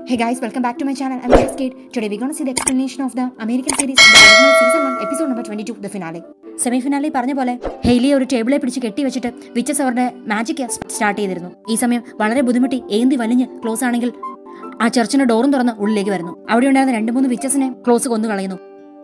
Hey guys, welcome back to my channel. I'm Cascade. Today we're gonna see the explanation of the American series, the original season 1, episode number 22, the finale. Semi finale പറഞ്ഞ പോലെ ഹെയ്ലിയെ ഒരു ടേബിളെ പിടിച്ച് കെട്ടി വെച്ചിട്ട് witches അവരുടെ magic start ചെയ്തിരുന്നു ഈ സമയം വളരെ ബുദ്ധിമുട്ടി ഏന്തി വലിഞ്ഞ് ക്ലോസ് ആണെങ്കിൽ ആ ചർച്ചിന്റെ ഡോറും തുറന്ന് ഉള്ളിലേക്ക് വരുന്നു അവിടെ ഉണ്ടായിരുന്ന രണ്ട് മൂന്ന് വിച്ചസിനെ ക്ലോസ് കൊന്നു കളയുന്നു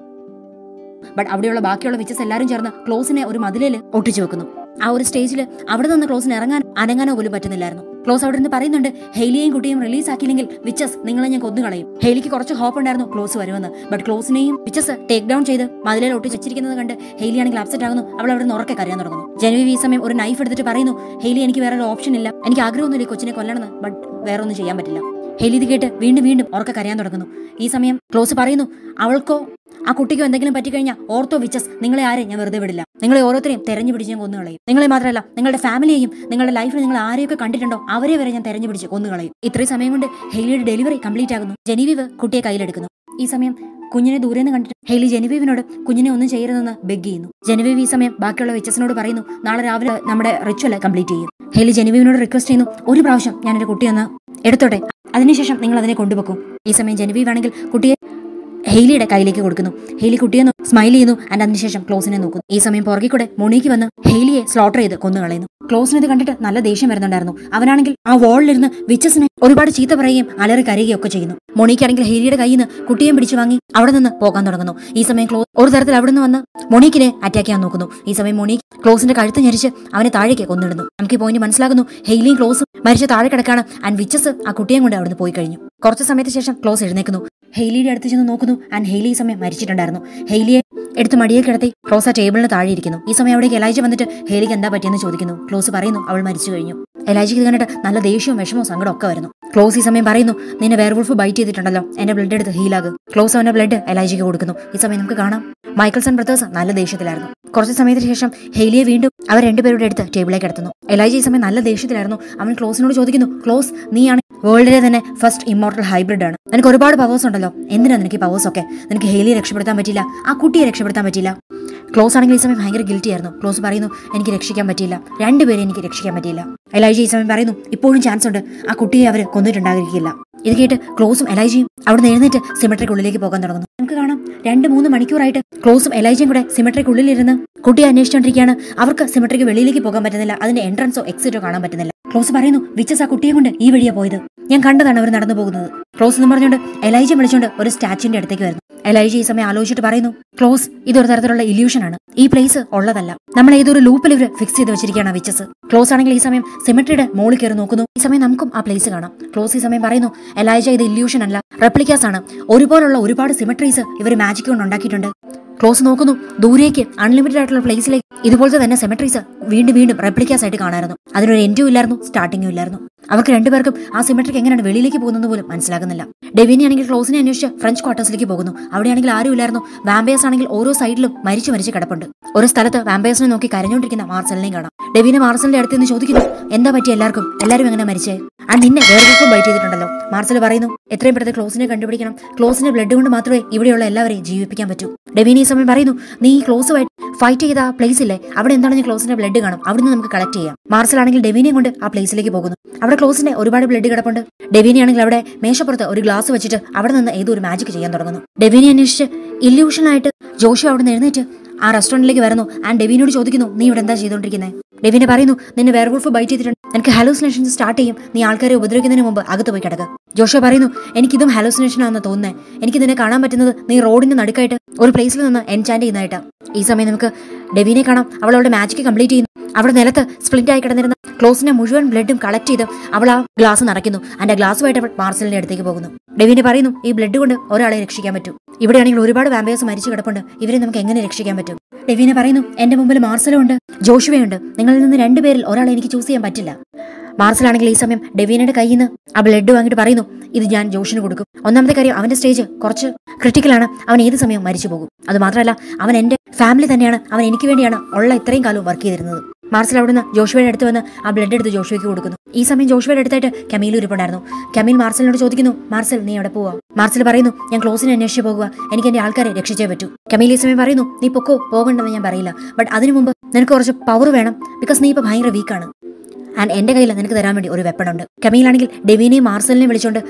ബട്ട് അവിടെയുള്ള ബാക്കിയുള്ള വിച്ചസ് എല്ലാവരും ചേർന്ന് ക്ലോസിനെ ഒരു മതിലിൽ ഒട്ടിച്ചു വെക്കുന്നു ആ ഒരു സ്റ്റേജിൽ അവിടെ നിന്ന് ക്ലോസിന് ഇറങ്ങാൻ അനങ്ങാനോ പോലും പറ്റുന്നില്ലായിരുന്നു ക്ലോസ് അവിടെ നിന്ന് പറയുന്നുണ്ട് ഹെയിലിയെയും കുട്ടിയും റിലീസ് ആക്കിയില്ലെങ്കിൽ വിച്ചസ് നിങ്ങളെ ഞാൻ കൊന്നു കളയും ഹെയിലിക്ക് കുറച്ച് ഹോപ്പ് ഉണ്ടായിരുന്നു ക്ലോസ് വരുമെന്ന് ബട്ട് ക്ലോസിനെയും വിച്ചസ് ടേക്ക് ഡൗൺ ചെയ്ത് മതിലിൽ ഒട്ടിച്ച് വെച്ചിരിക്കുന്നത് കണ്ട് ഹെയിലി ആണെങ്കിൽ അപ്സെറ്റ് ആകുന്നു അവൾ അവിടെ നിന്ന് ഉറക്കെ കരയാൻ തുടങ്ങുന്നു ജനുവി ഈ സമയം ഒരു നൈഫ് എടുത്തിട്ട് പറയുന്നു ഹെയിലി എനിക്ക് വേറെ ഒരു ഓപ്ഷൻ ഇല്ല എനിക്ക് ആഗ്രഹമൊന്നുമില്ല ഈ കൊച്ചിനെ കൊല്ലണമെന്ന് ബട്ട് വേറെ ഒന്നും ചെയ്യാൻ പറ്റില്ല ഹെയിലി ഇത് കേട്ട് വീണ്ടും വീണ്ടും ഉറക്കെ കരയാൻ തുടങ്ങുന്നു ഈ സമയം ക്ലോസ് പറയുന്നു അവൾക്കോ ആ കുട്ടിക്കോ എന്തെങ്കിലും പറ്റിക്കഴിഞ്ഞാൽ ഓർത്തോ വിച്ചസ് നിങ്ങളെ ആരെ ഞാൻ വെറുതെ വിടില്ല നിങ്ങളെ ഓരോരുത്തരെയും തെരഞ്ഞു പിടിച്ച് ഞാൻ കൊന്നുകളയും നിങ്ങളെ മാത്രമല്ല നിങ്ങളുടെ ഫാമിലിയെയും നിങ്ങളുടെ ലൈഫിൽ നിങ്ങൾ ആരെയൊക്കെ കണ്ടിട്ടുണ്ടോ അവരെ വരെ ഞാൻ തെരഞ്ഞു പിടിച്ച് കൊന്നുകളയും ഇത്രയും സമയം കൊണ്ട് ഹെയിലിയുടെ ഡെലിവറി കംപ്ലീറ്റ് ആകുന്നു ജെനീവീവ് കുട്ടിയെ കയ്യിലെടുക്കുന്നു ഈ സമയം കുഞ്ഞിനെ ദൂരെ നിന്ന് കണ്ടിട്ട് ഹെയിലി ജെനവീവിനോട് കുഞ്ഞിനെ ഒന്നും ചെയ്യരുതെന്ന് ബെഗ് ചെയ്യുന്നു ജെനവീവ് ഈ സമയം ബാക്കിയുള്ള വെച്ചസിനോട് പറയുന്നു നാളെ രാവിലെ നമ്മുടെ റിച്വൽ കംപ്ലീറ്റ് ചെയ്യും ഹെയിലി ജെനവീവിനോട് റിക്വസ്റ്റ് ചെയ്യുന്നു ഒരു പ്രാവശ്യം ഞാൻ എന്റെ കുട്ടിയൊന്ന് എടുത്തോട്ടെ അതിനുശേഷം നിങ്ങൾ അതിനെ കൊണ്ടുപോകും ഈ സമയം ജെനവീവ് ആണെങ്കിൽ കുട്ടിയെ ഹെയിലിയുടെ കയ്യിലേക്ക് കൊടുക്കുന്നു ഹെയിലി കുട്ടിയെ സ്മൈൽ ചെയ്യുന്നു ആൻഡ് അതിനുശേഷം ക്ലോസിനെ നോക്കുന്നു ഈ സമയം പുറകെ കൂടെ മൊണീക്ക് വന്ന് ഹെയിലിയെ സ്ലോട്ടർ ചെയ്ത് കൊന്നു കളയുന്നു ക്ലോസിന് ഇത് കണ്ടിട്ട് നല്ല ദേഷ്യം വരുന്നുണ്ടായിരുന്നു അവനാണെങ്കിൽ ആ വാളിലിരുന്ന് വിച്ചസിനെ ഒരുപാട് ചീത്ത പറയുകയും അലറി കരയുകയും ഒക്കെ ചെയ്യുന്നു മൊണീക്കാണെങ്കിൽ ഹെയിലിയുടെ കയ്യിൽ നിന്ന് കുട്ടിയെ പിടിച്ചു വാങ്ങി അവിടെ നിന്ന് പോകാൻ തുടങ്ങുന്നു ഈ സമയം ക്ലോസ് ഒരു തരത്തിൽ അവിടെ നിന്ന് വന്ന് മൊണീക്കിനെ അറ്റാക്ക് ചെയ്യാൻ നോക്കുന്നു ഈ സമയം മൊണീക്ക് ക്ലോസിന്റെ കഴുത്ത് ഞെരിച്ച് അവനെ താഴേക്ക് കൊന്നിടുന്നു നമുക്ക് ഈ പോയിന്റ് മനസ്സിലാകുന്നു ഹെയിലിയും ക്ലോസും മരിച്ച താഴെ കിടക്കാണ് ആൻഡ് വിച്ചസ് ആ കുട്ടിയെ കൊണ്ട് അവിടുന്ന് പോയി കഴിഞ്ഞു കുറച്ച് സമയത്തിന് ശേഷം ക്ലോസ് എഴുന്നേക്കുന്നു ഹെയിലിയുടെ അടുത്ത് ചെന്ന് നോക്കുന്നു ആൻഡ് ഹെയിലി ഈ സമയം മരിച്ചിട്ടുണ്ടായിരുന്നു ഹെയിലിയെ എടുത്ത് മടിയെ കിടത്തി ക്ലോസ് ആ ടേബിളിന് താഴെ ഇരിക്കുന്നു ഈ സമയം അവിടേക്ക് എലൈജ വന്നിട്ട് ഹെയിലിക്ക് എന്താ പറ്റിയെന്ന് ചോദിക്കുന്നു ക്ലോസ് പറയുന്നു അവൾ മരിച്ചു കഴിഞ്ഞു എലൈജയ്ക്ക് ഇത് കണ്ടിട്ട് നല്ല ദേഷ്യവും വിഷമവും സങ്കടം ഒക്കെ വരുന്നു ക്ലോസ് ഈ സമയം പറയുന്നു നിന്നെ വേർവുൾഫ് ബൈറ്റ് ചെയ്തിട്ടുണ്ടല്ലോ എന്റെ ബ്ലഡ് എടുത്ത് ഹീലാകും ക്ലോസ് അവന്റെ ബ്ലഡ് എലൈജയ്ക്ക് കൊടുക്കുന്നു ഈ സമയം നമുക്ക് കാണാം മൈക്കിൾസൺ ബ്രദേഴ്സ് നല്ല ദേഷ്യത്തിലായിരുന്നു കുറച്ച് സമയത്തിന് ശേഷം ഹെയിലിയെ വീണ്ടും അവർ രണ്ടുപേരുടെ അടുത്ത് ടേബിളിലേക്ക് എടുത്തുന്നു എലൈജ ഈ സമയം നല്ല ദേഷ്യത്തിലായിരുന്നു അവൻ ക്ലോസിനോട് ചോദിക്കുന്നു ക്ലോസ് നീയാണ് വേൾഡിലെ തന്നെ ഫസ്റ്റ് ഇമ്മോർട്ടൽ ഹൈബ്രിഡ് ആണ് നിനക്ക് ഒരുപാട് പവേഴ്സ് ഉണ്ടല്ലോ എന്തിനാ നിനക്ക് പവേഴ്സ് ഒക്കെ നിനക്ക് ഹെയിലിയെ രക്ഷപ്പെടുത്താൻ പറ്റില്ല ആ കുട്ടിയെ രക്ഷപ്പെടുത്താൻ പറ്റില്ല ക്ലോസ് ആണെങ്കിൽ ഈ സമയം ഭയങ്കര ഗിൽറ്റി ആയിരുന്നു ക്ലോസ് പറയുന്നു എനിക്ക് രക്ഷിക്കാൻ പറ്റിയില്ല രണ്ടുപേരെ എനിക്ക് രക്ഷിക്കാൻ പറ്റിയില്ല എലൈജി ഈ സമയം പറയുന്നു ഇപ്പോഴും ചാൻസ് ഉണ്ട് ആ കുട്ടിയെ അവർ കൊന്നിട്ടുണ്ടായിരിക്കില്ല ഇത് കേട്ട് ക്ലോസും എലൈജിയും അവിടെ എഴുന്നേറ്റ് സിമെട്രിക് ഉള്ളിലേക്ക് പോകാൻ തുടങ്ങുന്നു നമുക്ക് കാണാം രണ്ട് മൂന്ന് മണിക്കൂറായിട്ട് ക്ലോസും എലൈജിയും കൂടെ സിമെട്രിക് ഉള്ളിലിരുന്ന് കുട്ടിയെ അന്വേഷിച്ചുകൊണ്ടിരിക്കുകയാണ് അവർക്ക് സിമെട്രിക്ക് വെളിയിലേക്ക് പോകാൻ പറ്റുന്നില്ല അതിന്റെ എൻട്രൻസോ എക്സിറ്റോ കാണാൻ പറ്റുന്നില്ല ക്ലോസ് പറയുന്നു വിച്ചസ് ആ കുട്ടിയെ കൊണ്ട് ഈ വഴിയാ പോയത് ഞാൻ കണ്ടതാണ് അവർ നടന്നു പോകുന്നത് ക്ലോസ് എന്ന് പറഞ്ഞുകൊണ്ട് എലൈജ വിളിച്ചുകൊണ്ട് ഒരു സ്റ്റാച്ചുവിന്റെ അടുത്തേക്ക് വരുന്നു എലൈജ ഈ സമയം ആലോചിച്ചിട്ട് പറയുന്നു ക്ലോസ് ഇതൊരു തരത്തിലുള്ള ഇല്യൂഷൻ ആണ് ഈ പ്ലേസ് ഉള്ളതല്ല നമ്മൾ ഏതൊരു ലൂപ്പിൽ ഇവർ ഫിക്സ് ചെയ്ത് വെച്ചിരിക്കുകയാണ് വിച്ചസ് ക്ലോസ് ആണെങ്കിൽ ഈ സമയം സിമെട്രിയുടെ മോളിൽ കയറി നോക്കുന്നു ഈ സമയം നമുക്കും ആ പ്ലേസ് കാണാം ക്ലോസ് ഈ സമയം പറയുന്നു എലൈജ ഇത് ഇല്യൂഷൻ അല്ല റെപ്ലിക്കാസ് ആണ് ഒരുപോലുള്ള ഒരുപാട് സിമെട്രീസ് ഇവർ മാജിക് കൊണ്ട് ഉണ്ടാക്കിയിട്ടുണ്ട് ക്ലോസ് നോക്കുന്നു ദൂരേക്ക് അൺലിമിറ്റഡ് ആയിട്ടുള്ള പ്ലേസിലേക്ക് ഇതുപോലത്തെ തന്നെ സെമെട്രീസ് വീണ്ടും വീണ്ടും റെപ്ലിക്കാസ് ആയിട്ട് കാണായിരുന്നു അതിനൊരു എൻഡും ഇല്ലായിരുന്നു സ്റ്റാർട്ടിങ്ങും ഇല്ലായിരുന്നു അവർക്ക് രണ്ടുപേർക്കും ആ സിമെട്രിക് എങ്ങനെയാണ് വെളിയിലേക്ക് പോകുന്നത് പോലും മനസ്സിലാകുന്നില്ല ഡെവിനി ആണെങ്കിൽ ക്ലോസിനെ അന്വേഷിച്ച് ഫ്രഞ്ച് ക്വാർട്ടേഴ്സിലേക്ക് പോകുന്നു അവിടെയാണെങ്കിൽ ആരും ഇല്ലായിരുന്നു വാമ്പേഴ്സ് ആണെങ്കിൽ ഓരോ സൈഡിലും മരിച്ചു മരിച്ച് കിടപ്പുണ്ട് ഒരു സ്ഥലത്ത് വാമ്പേഴ്സിനെ നോക്കി കരഞ്ഞുകൊണ്ടിരിക്കുന്ന മാർസലിനെയും കാണാം ഡെവിനെ മാർസലിന്റെ അടുത്ത് നിന്ന് ചോദിക്കുന്നു എന്താ പറ്റി എല്ലാവർക്കും എല്ലാവരും എങ്ങനെ മരിച്ചേ ആ നിന്നെ വേർക്കും ബൈറ്റ് ചെയ്തിട്ടുണ്ടല്ലോ മാർസൽ പറയുന്നു എത്രയും പെട്ടെന്ന് ക്ലോസിനെ കണ്ടുപിടിക്കണം ക്ലോസിന്റെ ബ്ലഡ് കൊണ്ട് മാത്രമേ ഇവിടെയുള്ള എല്ലാവരെയും ജീവിപ്പിക്കാൻ പറ്റൂ ഡെവിനി ഈ സമയം പറയുന്നു നീ ഈ ക്ലോസുമായിട്ട് ഫൈറ്റ് ചെയ്ത ആ പ്ലേസ് ഇല്ലേ അവിടെ എന്താണെന്ന് ക്ലോസിന്റെ ബ്ലഡ് കാണും അവിടെ നിന്ന് നമുക്ക് കളക്ട് ചെയ്യാം മാർസൽ ആണെങ്കിൽ ഡെവിനെയും കൊണ്ട് ആ പ്ലേസിലേക്ക് പോകുന്നു അവിടെ ക്ലോസിന്റെ ഒരുപാട് ബ്ലഡ് കിടപ്പുണ്ട് ഡെവിനി ആണെങ്കിൽ അവിടെ മേശപ്പുറത്ത് ഒരു ഗ്ലാസ് വെച്ചിട്ട് അവിടെ നിന്ന് ഏതോ ഒരു മാജിക് ചെയ്യാൻ തുടങ്ങുന്നു ഡെവിനെ അന്വേഷിച്ച് ഇല്യൂഷനായിട്ട് ജോഷി അവിടെ നിന്ന് എഴുന്നേറ്റ് ആ റെസ്റ്റോറന്റിലേക്ക് വരുന്നു ആൻഡ് ഡെവിനോട് ചോദിക്കുന്നു നീ ഇവിടെ എന്താ ചെയ്തുകൊണ്ടിരിക്കുന്നത് ഡെവിനെ പറയുന്നു നിന്നെ വേർവുൾഫ് ബൈറ്റ് ചെയ്തിട്ടുണ്ട് എനിക്ക് ഹാലോസിനേഷൻസ് സ്റ്റാർട്ട് ചെയ്യും നീ ആൾക്കാരെ ഉപദ്രവിക്കുന്നതിന് മുമ്പ് അകത്ത് പോയി കിടക്കുക ജോഷോ പറയുന്നു എനിക്കിതും ഹാലോസിനേഷൻ ആണെന്ന് തോന്നുന്നേ എനിക്ക് നിന്നെ കാണാൻ പറ്റുന്നത് നീ റോഡിന്റെ നടുക്കായിട്ട് ഒരു പ്ലേസിൽ നിന്ന് എൻചാൻഡ് ചെയ്യുന്നതായിട്ടാ ഈ സമയം നമുക്ക് ഡെവിനെ കാണാം അവൾ അവളുടെ മാജിക് കംപ്ലീറ്റ് ചെയ്യുന്നു അവിടെ നിലത്ത് സ്പ്ലിന്റ് ആയി കിടന്നിരുന്ന ക്ലോസിന്റെ മുഴുവൻ ബ്ലഡും കളക്ട് ചെയ്ത് അവൾ ആ ഗ്ലാസ് നിറയ്ക്കുന്നു അതിന്റെ ഗ്ലാസുമായിട്ട് അവൾ മാർസലിന്റെ അടുത്തേക്ക് പോകുന്നു ഡെവിനെ പറയുന്നു ഈ ബ്ലഡ് കൊണ്ട് ഒരാളെ രക്ഷിക്കാൻ പറ്റും ഇവിടെയാണെങ്കിൽ ഒരുപാട് വാമ്പേഴ്സ് മരിച്ചു കിടപ്പുണ്ട് ഇവരെ നമുക്ക് എങ്ങനെ രക്ഷിക്കാൻ പറ്റും ഡെവിനെ പറയുന്നു എന്റെ മുമ്പിൽ മാർസലും ഉണ്ട് ജോഷുവയുണ്ട് നിങ്ങളിൽ നിന്ന് രണ്ടുപേരിൽ ഒരാളെ എനിക്ക് ചൂസ് ചെയ്യാൻ പറ്റില്ല മാർസലാണെങ്കിൽ ഈ സമയം ഡെവീനയുടെ കയ്യിൽ നിന്ന് ആ ബ്ലഡ് വാങ്ങിയിട്ട് പറയുന്നു ഇത് ഞാൻ ജോഷിന് കൊടുക്കും ഒന്നാമത്തെ കാര്യം അവന്റെ സ്റ്റേജ് കുറച്ച് ക്രിട്ടിക്കലാണ് അവൻ ഏത് സമയവും മരിച്ചു പോകും അത് മാത്രമല്ല അവൻ എന്റെ ഫാമിലി തന്നെയാണ് അവൻ എനിക്ക് വേണ്ടിയാണ് ഉള്ള ഇത്രയും കാലവും വർക്ക് ചെയ്തിരുന്നത് മാർസൽ അവിടുന്ന് ജോഷുവയുടെ അടുത്ത് വന്ന് ആ ബ്ലഡ് എടുത്ത് ജോഷുവയ്ക്ക് കൊടുക്കുന്നു ഈ സമയം ജോഷുവയുടെ അടുത്തായിട്ട് കമീൽ ഇരിപ്പുണ്ടായിരുന്നു കമീൽ മാർസലിനോട് ചോദിക്കുന്നു മാർസൽ നീ എവിടെ പോവാ മാർസൽ പറയുന്നു ഞാൻ ക്ലോസിനെ അന്വേഷിച്ച് പോകുക എനിക്ക് എന്റെ ആൾക്കാരെ രക്ഷിച്ചേ പറ്റൂ കമീൽ ഈ സമയം പറയുന്നു നീ പൊക്കോ പോകണ്ടെന്ന് ഞാൻ പറയില്ല ബട്ട് അതിനു മുമ്പ് നിനക്ക് കുറച്ച് പവർ വേണം ബിക്കോസ് നീ ഇപ്പൊ ഭയങ്കര വീക്കാണ് ആൻഡ് എന്റെ കയ്യിൽ നിനക്ക് തരാൻ വേണ്ടി ഒരു വെപ്പൺ ഉണ്ട് കമീലാണെങ്കിൽ ഡെവീനെയും മാർസലിനെയും വിളിച്ചുകൊണ്ട്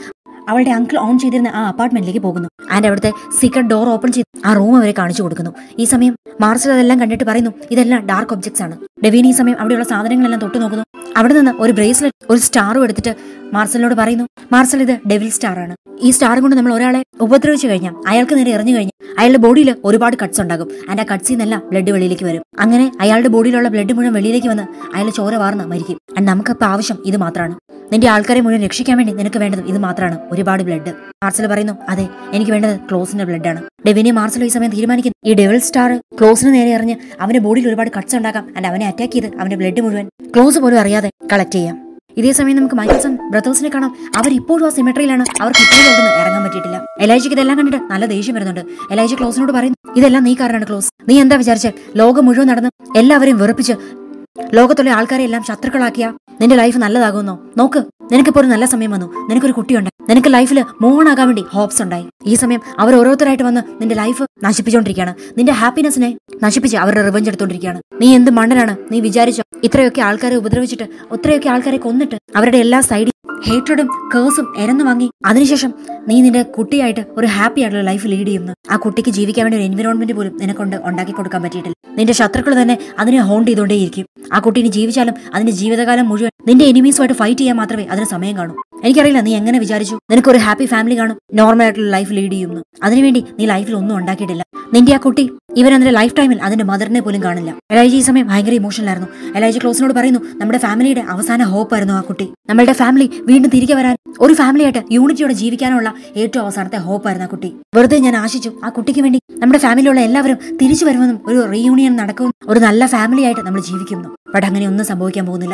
അവളുടെ അങ്കിൾ ഓൺ ചെയ്തിരുന്ന ആ അപ്പാർട്ട്മെന്റിലേക്ക് പോകുന്നു ആൻഡ് അവിടുത്തെ സീക്രട്ട് ഡോർ ഓപ്പൺ ചെയ്ത് ആ റൂം അവരെ കാണിച്ചു കൊടുക്കുന്നു ഈ സമയം മാർസൽ അതെല്ലാം കണ്ടിട്ട് പറയുന്നു ഇതെല്ലാം ഡാർക്ക് ഒബ്ജക്ട്സ് ആണ് ഡെവീൻ ഈ സമയം അവിടെയുള്ള സാധനങ്ങളെല്ലാം തൊട്ടു നോക്കുന്നു അവിടെ നിന്ന് ഒരു ബ്രേസ്ലെറ്റ് ഒരു സ്റ്റാറും എടുത്തിട്ട് മാർസലിനോട് പറയുന്നു മാർസൽ ഇത് ഡെവിൽ സ്റ്റാർ ആണ് ഈ സ്റ്റാർ കൊണ്ട് നമ്മൾ ഒരാളെ ഉപദ്രവിച്ചു കഴിഞ്ഞാൽ അയാൾക്ക് നേരെ എറിഞ്ഞു കഴിഞ്ഞാൽ അയാളുടെ ബോഡിയിൽ ഒരുപാട് കട്ട്സ് ഉണ്ടാകും ആൻഡ് ആ കട്ട്സിൽ നിന്നെല്ലാം ബ്ലഡ് വെളിയിലേക്ക് വരും അങ്ങനെ അയാളുടെ ബോഡിയിലുള്ള ബ്ലഡ് മുഴുവൻ വെളിയിലേക്ക് വന്ന് അയാൾ ചോര വാർന്ന് മരിക്കും ആൻഡ് നമുക്കിപ്പോൾ ആവശ്യം ഇത് മാത്രമാണ് നിന്റെ ആൾക്കാരെ മുഴുവൻ രക്ഷിക്കാൻ വേണ്ടി നിനക്ക് വേണ്ടത് ഇത് മാത്രമാണ് ഒരുപാട് ബ്ലഡ് മാർസൽ പറയുന്നു അതെ എനിക്ക് വേണ്ടത് ക്ലോസിന്റെ ബ്ലഡ് ആണ് ഡെവിനെ മാർസൽ ഈ സമയം തീരുമാനിക്കുന്നു ഈ ഡെവിൾ സ്റ്റാർ ക്ലോസിന് നേരെ എറിഞ്ഞ് അവന്റെ ബോഡിയിൽ ഒരുപാട് കട്ട്സ് ഉണ്ടാക്കാം ആൻഡ് അവനെ അറ്റാക്ക് ചെയ്ത് അവന്റെ ബ്ലഡ് മുഴുവൻ ക്ലോസ് പോലും അറിയാതെ കളക്ട് ചെയ്യാം ഇതേ സമയം നമുക്ക് മൈക്കിൾസൺ ബ്രദേഴ്സിനെ കാണാം അവർ ഇപ്പോഴും ആ സിമെട്രിയിലാണ് അവർക്ക് ഇപ്പോഴും അവിടെ നിന്ന് ഇറങ്ങാൻ പറ്റിയിട്ടില്ല എലൈജയ്ക്ക് ഇതെല്ലാം കണ്ടിട്ട് നല്ല ദേഷ്യം വരുന്നുണ്ട് എലൈജ ക്ലോസിനോട് പറയുന്നു ഇതെല്ലാം നീ കാരണമാണ് ക്ലോസ് നീ എന്താ വിചാരിച്ചാൽ ലോകം മുഴുവൻ നടന്ന് എല്ലാവരെയും വെറുപ്പിച്ച് ലോകത്തുള്ള ആൾക്കാരെ എല്ലാം ശത്രുക്കളാക്കിയ നിന്റെ ലൈഫ് നല്ലതാകുമെന്നോ നോക്ക് നിനക്കിപ്പോ ഒരു നല്ല സമയം വന്നു നിനക്കൊരു കുട്ടിയുണ്ട് നിനക്ക് ലൈഫിൽ മൂവണാകാൻ വേണ്ടി ഹോപ്സ് ഉണ്ടായി ഈ സമയം അവർ ഓരോരുത്തരായിട്ട് വന്ന് നിന്റെ ലൈഫ് നശിപ്പിച്ചുകൊണ്ടിരിക്കുകയാണ് നിന്റെ ഹാപ്പിനെസ്സിനെ നശിപ്പിച്ച് അവരുടെ റിവഞ്ച് എടുത്തോണ്ടിരിക്കുകയാണ് നീ എന്ത് മണ്ടനാണ് നീ വിചാരിച്ചോ ഇത്രയൊക്കെ ആൾക്കാരെ ഉപദ്രവിച്ചിട്ട് ഇത്രയൊക്കെ ആൾക്കാരെ കൊന്നിട്ട് അവരുടെ എല്ലാ സൈഡിൽ ഹേറ്റഡും കേഴ്സും എരന്നു വാങ്ങി അതിനുശേഷം നീ നിന്റെ കുട്ടിയായിട്ട് ഒരു ഹാപ്പി ആയിട്ടുള്ള ലൈഫ് ലീഡ് ചെയ്യുന്നു ആ കുട്ടിക്ക് ജീവിക്കാൻ വേണ്ടി ഒരു എൻവിറോൺമെന്റ് പോലും നിനക്കൊണ്ട് ഉണ്ടാക്കി കൊടുക്കാൻ പറ്റിയിട്ടില്ല നിന്റെ ശത്രുക്കൾ തന്നെ അതിനെ ഹോണ്ട് ചെയ്തുകൊണ്ടേയിരിക്കും ആ കുട്ടി ഇനി ജീവിച്ചാലും അതിന്റെ ജീവിതകാലം മുഴുവൻ നിന്റെ എനിമീസുമായിട്ട് ഫൈറ്റ് ചെയ്യാൻ മാത്രമേ അതിന് സമയം കാണൂ എനിക്കറിയില്ല നീ എങ്ങനെ വിചാരിച്ചു നിനക്ക് ഒരു ഹാപ്പി ഫാമിലി കാണും നോർമൽ ആയിട്ടുള്ള ലൈഫ് ലീഡ് ചെയ്യുന്നു അതിനുവേണ്ടി നീ ലൈഫിൽ ഒന്നും ഉണ്ടാക്കിയിട്ടില്ല നിന്റെ ആ കുട്ടി ഇവൻ അതിന്റെ ലൈഫ് ടൈമിൽ അതിന്റെ മദറിനെ പോലും കാണില്ല എലൈജി ഈ സമയം ഭയങ്കര ഇമോഷണൽ ആയിരുന്നു എലൈജി ക്ലോസിനോട് പറയുന്നു നമ്മുടെ ഫാമിലിയുടെ അവസാന ഹോപ്പ് ആയിരുന്നു ആ കുട്ടി നമ്മളുടെ ഫാമിലി വീണ്ടും തിരികെ വരാൻ ഒരു ഫാമിലിയായിട്ട് യൂണിറ്റിയോടെ ജീവിക്കാനുള്ള ഏറ്റവും അവസാനത്തെ ഹോപ്പ് ആയിരുന്നു ആ കുട്ടി വെറുതെ ഞാൻ ആശിച്ചു ആ കുട്ടിക്ക് വേണ്ടി നമ്മുടെ ഫാമിലിയുള്ള എല്ലാവരും തിരിച്ചു വരുമെന്നും ഒരു റീയൂണിയൻ നടക്കും ഒരു നല്ല ഫാമിലി ആയിട്ട് നമ്മൾ ജീവിക്കുന്നു ബട്ട് അങ്ങനെ ഒന്നും സംഭവിക്കാൻ പോകുന്നില്ല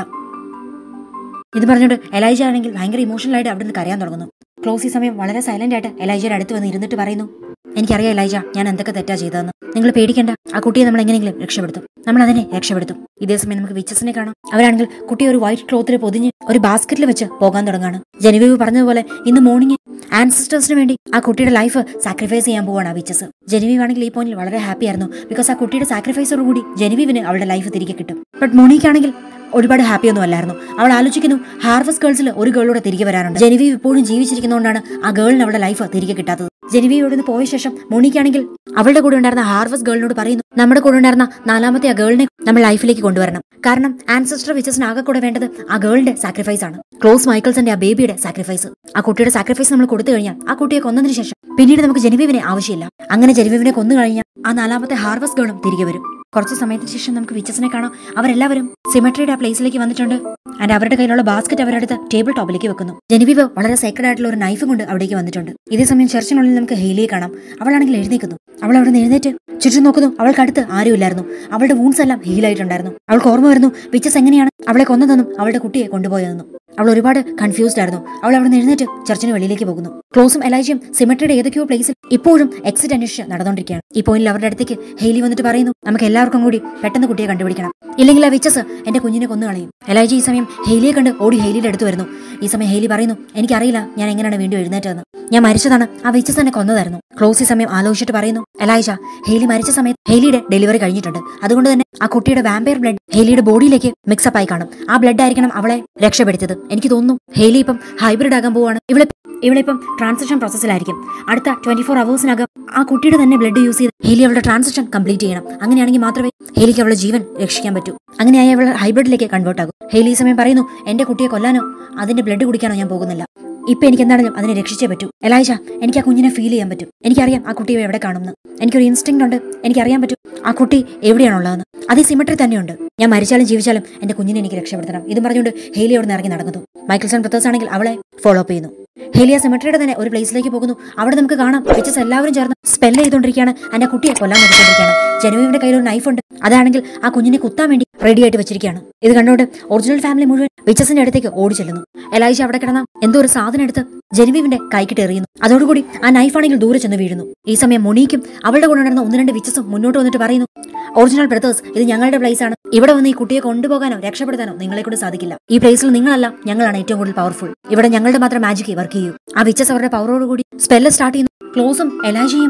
ഇത് പറഞ്ഞിട്ട് എലൈജ ആണെങ്കിൽ ഭയങ്കര ഇമോഷണൽ ആയിട്ട് അവിടെ നിന്ന് കരയാൻ തുടങ്ങുന്നു ക്ലോസ് ഈ സമയം വളരെ സൈലന്റ് ആയിട്ട് എലൈജയുടെ അടുത്ത് വന്ന് ഇരുന്നിട്ട് പറയുന്നു എനിക്കറിയാം എലൈജ ഞാൻ എന്തൊക്കെ തെറ്റാ ചെയ്തതെന്ന് നിങ്ങൾ പേടിക്കേണ്ട ആ കുട്ടിയെ നമ്മൾ എങ്ങനെയെങ്കിലും രക്ഷപ്പെടുത്തും നമ്മൾ അതിനെ രക്ഷപ്പെടുത്തും ഇതേ സമയം നമുക്ക് വിച്ചസിനെ കാണാം അവരാണെങ്കിൽ കുട്ടിയെ ഒരു വൈറ്റ് ക്ലോത്തിൽ പൊതിഞ്ഞ് ഒരു ബാസ്ക്കറ്റിൽ വെച്ച് പോകാൻ തുടങ്ങാണ് ജനുവീവ് പറഞ്ഞതുപോലെ ഇന്ന് മോർണിംഗ് ആൻസിസ്റ്റേഴ്സിന് വേണ്ടി ആ കുട്ടിയുടെ ലൈഫ് സാക്രിഫൈസ് ചെയ്യാൻ പോവാണ് ആ വിച്ചസ് ജനുവീവ് ആണെങ്കിൽ ഈ പോയിന്റിൽ വളരെ ഹാപ്പി ആയിരുന്നു ബിക്കോസ് ആ കുട്ടിയുടെ സാക്രിഫൈസോടുകൂടി ജനുവീവിന് അവളുടെ ലൈഫ് തിരികെ കിട്ടും ബട്ട് മോണിക്കാണെങ്കിൽ ഒരുപാട് ഹാപ്പി ഒന്നും അല്ലായിരുന്നു അവൾ ആലോചിക്കുന്നു ഹാർവസ് ഗേൾസിൽ ഒരു ഗേളോടെ തിരികെ വരാനുണ്ട് ജെനിവീവ് ഇപ്പോഴും ജീവിച്ചിരിക്കുന്നതുകൊണ്ടാണ് ആ ഗേളിന് അവളുടെ ലൈഫ് തിരികെ കിട്ടാത്തത് ജെനിവീവ് ഇവിടെ നിന്ന് പോയ ശേഷം മോണിക്കാണെങ്കിൽ അവളുടെ കൂടെ ഉണ്ടായിരുന്ന ഹാർവസ് ഗേളിനോട് പറയുന്നു നമ്മുടെ കൂടെ ഉണ്ടായിരുന്ന നാലാമത്തെ ആ ഗേളിനെ നമ്മൾ ലൈഫിലേക്ക് കൊണ്ടുവരണം കാരണം ആൻസസ്റ്റർ വിച്ചസിന് ആകെ കൂടെ വേണ്ടത് ആ ഗേളിന്റെ സാക്രിഫൈസ് ആണ് ക്ലോസ് മൈക്കിൾസിന്റെ ആ ബേബിയുടെ സാക്രിഫൈസ് ആ കുട്ടിയുടെ സാക്രിഫൈസ് നമ്മൾ കൊടുത്തു കഴിഞ്ഞാൽ ആ കുട്ടിയെ കൊന്നതിന് ശേഷം പിന്നീട് നമുക്ക് ജെനിവീവിനെ ആവശ്യമില്ല അങ്ങനെ ജെനിവീവിനെ കൊന്നു കഴിഞ്ഞാൽ ആ നാലാമത്തെ ഹാർവസ് ഗേളും തിരികെ വരും കുറച്ച് സമയത്തിന് ശേഷം നമുക്ക് വിച്ചസിനെ കാണാം അവരെല്ലാവരും സിമെട്രിയുടെ ആ പ്ലേസിലേക്ക് വന്നിട്ടുണ്ട് ആൻഡ് അവരുടെ കയ്യിലുള്ള ബാസ്ക്കറ്റ് അവരെടുത്ത് ടേബിൾ ടോപ്പിലേക്ക് വെക്കുന്നു ജെനിവീവ് വളരെ സേക്രഡ് ആയിട്ടുള്ള ഒരു നൈഫ് കൊണ്ട് അവിടേക്ക് വന്നിട്ടുണ്ട് ഇതേ സമയം ചർച്ചിനുള്ളിൽ നമുക്ക് ഹെയിലിയെ കാണാം അവളാണെങ്കിൽ എഴുന്നേക്കുന്നു അവൾ അവിടെ നിന്ന് എഴുന്നേറ്റ് ചുറ്റും നോക്കുന്നു അവൾക്കടുത്ത് ആരുമില്ലായിരുന്നു അവളുടെ വൂൺസ് എല്ലാം ഹീലായിട്ടുണ്ടായിരുന്നു അവൾക്ക് ഓർമ്മ വരുന്നു വിച്ചസ് എങ്ങനെയാണ് അവളെ കൊന്നതെന്നും അവളുടെ കുട്ടിയെ കൊണ്ടുപോയതെന്നും അവൾ ഒരുപാട് കൺഫ്യൂസ്ഡ് ആയിരുന്നു അവൾ അവിടെ നിന്ന് എഴുന്നേറ്റ് ചർച്ചിന് വെളിയിലേക്ക് പോകുന്നു ക്ലോസും എലൈജയും സിമെട്രിയുടെ ഏതൊക്കെയോ പ്ലേസിൽ ഇപ്പോഴും എക്സിറ്റ് അന്വേഷിച്ച് നടന്നുകൊണ്ടിരിക്കുകയാണ് ഈ പോയിന്റിൽ അവരുടെ അടുത്തേക്ക് ഹെയിലി വന്നിട്ട് പറയുന്നു നമുക്ക് എല്ലാവർക്കും കൂടി പെട്ടെന്ന് കുട്ടിയെ കണ്ടുപിടിക്കണം ഇല്ലെങ്കിൽ ആ വിച്ചസ് എന്റെ കുഞ്ഞിനെ കൊന്നു കളയും എലൈജ ഈ സമയം ഹെയിലിയെ കണ്ട് ഓടി ഹെയിലിയുടെ അടുത്ത് വരുന്നു ഈ സമയം ഹെയിലി പറയുന്നു എനിക്കറിയില്ല ഞാൻ എങ്ങനെയാണ് വീണ്ടും എഴുന്നേറ്റതെന്ന് ഞാൻ മരിച്ചതാണ് ആ വിച്ചസ് എന്നെ കൊന്നതായിരുന്നു ക്ലോസ് ഈ സമയം ആലോചിച്ചിട്ട് പറയുന്നു എലൈജ ഹെയിലി മരിച്ച സമയത്ത് ഹെയിലിയുടെ ഡെലിവറി കഴിഞ്ഞിട്ടുണ്ട് അതുകൊണ്ട് തന്നെ ആ കുട്ടിയുടെ വാമ്പയർ ബ്ലഡ് ഹെയിലിയുടെ ബോഡിയിലേക്ക് മിക്സപ്പ് ആയി കാണും ആ ബ്ലഡ് ആയിരിക്കണം അവളെ രക്ഷപ്പെടുത്തിയത് എനിക്ക് തോന്നുന്നു ഹെയിലി ഇപ്പം ഹൈബ്രിഡ് ആകാൻ പോവാണ് ഇവിടെ ഇവളിപ്പം ട്രാൻസിഷൻ പ്രോസസ്സിലായിരിക്കും അടുത്ത ട്വന്റി ഫോർ അവേഴ്സിനകം ആ കുട്ടിയുടെ തന്നെ ബ്ലഡ് യൂസ് ചെയ്ത് ഹേലി അവളുടെ ട്രാൻസിഷൻ കംപ്ലീറ്റ് ചെയ്യണം അങ്ങനെയാണെങ്കിൽ മാത്രമേ ഹേലിക്ക് അവളുടെ ജീവൻ രക്ഷിക്കാൻ പറ്റൂ അങ്ങനെയായി അവൾ ഹൈബ്രിഡിലേക്ക് കൺവേർട്ട് ആകും ഹേലി ഈ സമയം പറയുന്നു എന്റെ കുട്ടിയെ കൊല്ലാനോ അതിന്റെ ബ്ലഡ് കുടിക്കാനോ ഞാൻ പോകുന്നില്ല ഇപ്പൊ എനിക്ക് എന്താണെങ്കിലും അതിനെ രക്ഷിച്ചേ പറ്റൂ എലായിഷ എനിക്ക് ആ കുഞ്ഞിനെ ഫീൽ ചെയ്യാൻ പറ്റും എനിക്കറിയാം ആ കുട്ടിയെ എവിടെ കാണുമെന്ന് എനിക്കൊരു ഇൻസ്റ്റിങ് ഉണ്ട് എനിക്കറിയാൻ പറ്റും ആ കുട്ടി എവിടെയാണുള്ളതെന്ന് അത് ഈ സിമെട്രി തന്നെയുണ്ട് ഞാൻ മരിച്ചാലും ജീവിച്ചാലും എന്റെ കുഞ്ഞിനെ എനിക്ക് രക്ഷപ്പെടുത്തണം ഇതും പറഞ്ഞുകൊണ്ട് ഹേലി അവിടെ നിന്ന് ഇറങ്ങി നടക്കുന്നു മൈക്കിൾസൺ ബ്രദേഴ്സ് ആണെങ്കിൽ അവളെ ഫോളോ അപ്പ് ചെയ്യുന്നു ഹേലിയ സിമെട്രിയുടെ തന്നെ ഒരു പ്ലേസിലേക്ക് പോകുന്നു അവിടെ നമുക്ക് കാണാം വിച്ചസ് എല്ലാവരും ചേർന്ന് സ്പെല്ല് ചെയ്തുകൊണ്ടിരിക്കുകയാണ് എന്റെ കുട്ടിയെ കൊല്ലാൻ നോക്കിക്കൊണ്ടിരിക്കുകയാണ് ജനുവിന്റെ കയ്യിൽ ഒരു നൈഫ് ഉണ്ട് അതാണെങ്കിൽ ആ കുഞ്ഞിനെ കുത്താൻ വേണ്ടി റെഡി ആയിട്ട് വെച്ചിരിക്കുകയാണ് ഇത് കണ്ടോണ്ട് ഒറിജിനൽ ഫാമിലി മുഴുവൻ വിച്ചസിന്റെ അടുത്തേക്ക് ഓടി ചെല്ലുന്നു എലൈജ അവിടെ കിടന്ന എന്തോ ഒരു സാധനം എടുത്ത് ജനുവിന്റെ കൈക്കിട്ട് എറിയുന്നു അതോടുകൂടി ആ നൈഫാണെങ്കിൽ ദൂരെ ചെന്ന് വീഴുന്നു ഈ സമയം മുണിക്കും അവളുടെ കൂടെ നടന്ന ഒന്ന് രണ്ട് വിച്ചസും മുന്നോട്ട് വന്നിട്ട് പറയുന്നു ഒറിജിനൽ ബ്രദേഴ്സ് ഇത് ഞങ്ങളുടെ പ്ലേസ് ആണ് ഇവിടെ വന്ന് ഈ കുട്ടിയെ കൊണ്ടുപോകാനോ രക്ഷപ്പെടുത്താനോ നിങ്ങളെ കൊണ്ട് സാധിക്കില്ല ഈ പ്ലേസിൽ നിങ്ങളല്ല ഞങ്ങളാണ് ഏറ്റവും കൂടുതൽ പവർഫുൾ ഇവിടെ ഞങ്ങളുടെ മാത്രം മാജിക് വർക്ക് ചെയ്യൂ ആ വിച്ചസ് അവരുടെ പവറോടുകൂടി സ്പെല്ല് സ്റ്റാർട്ട് ചെയ്യുന്നു ക്ലോസും എലാജിയും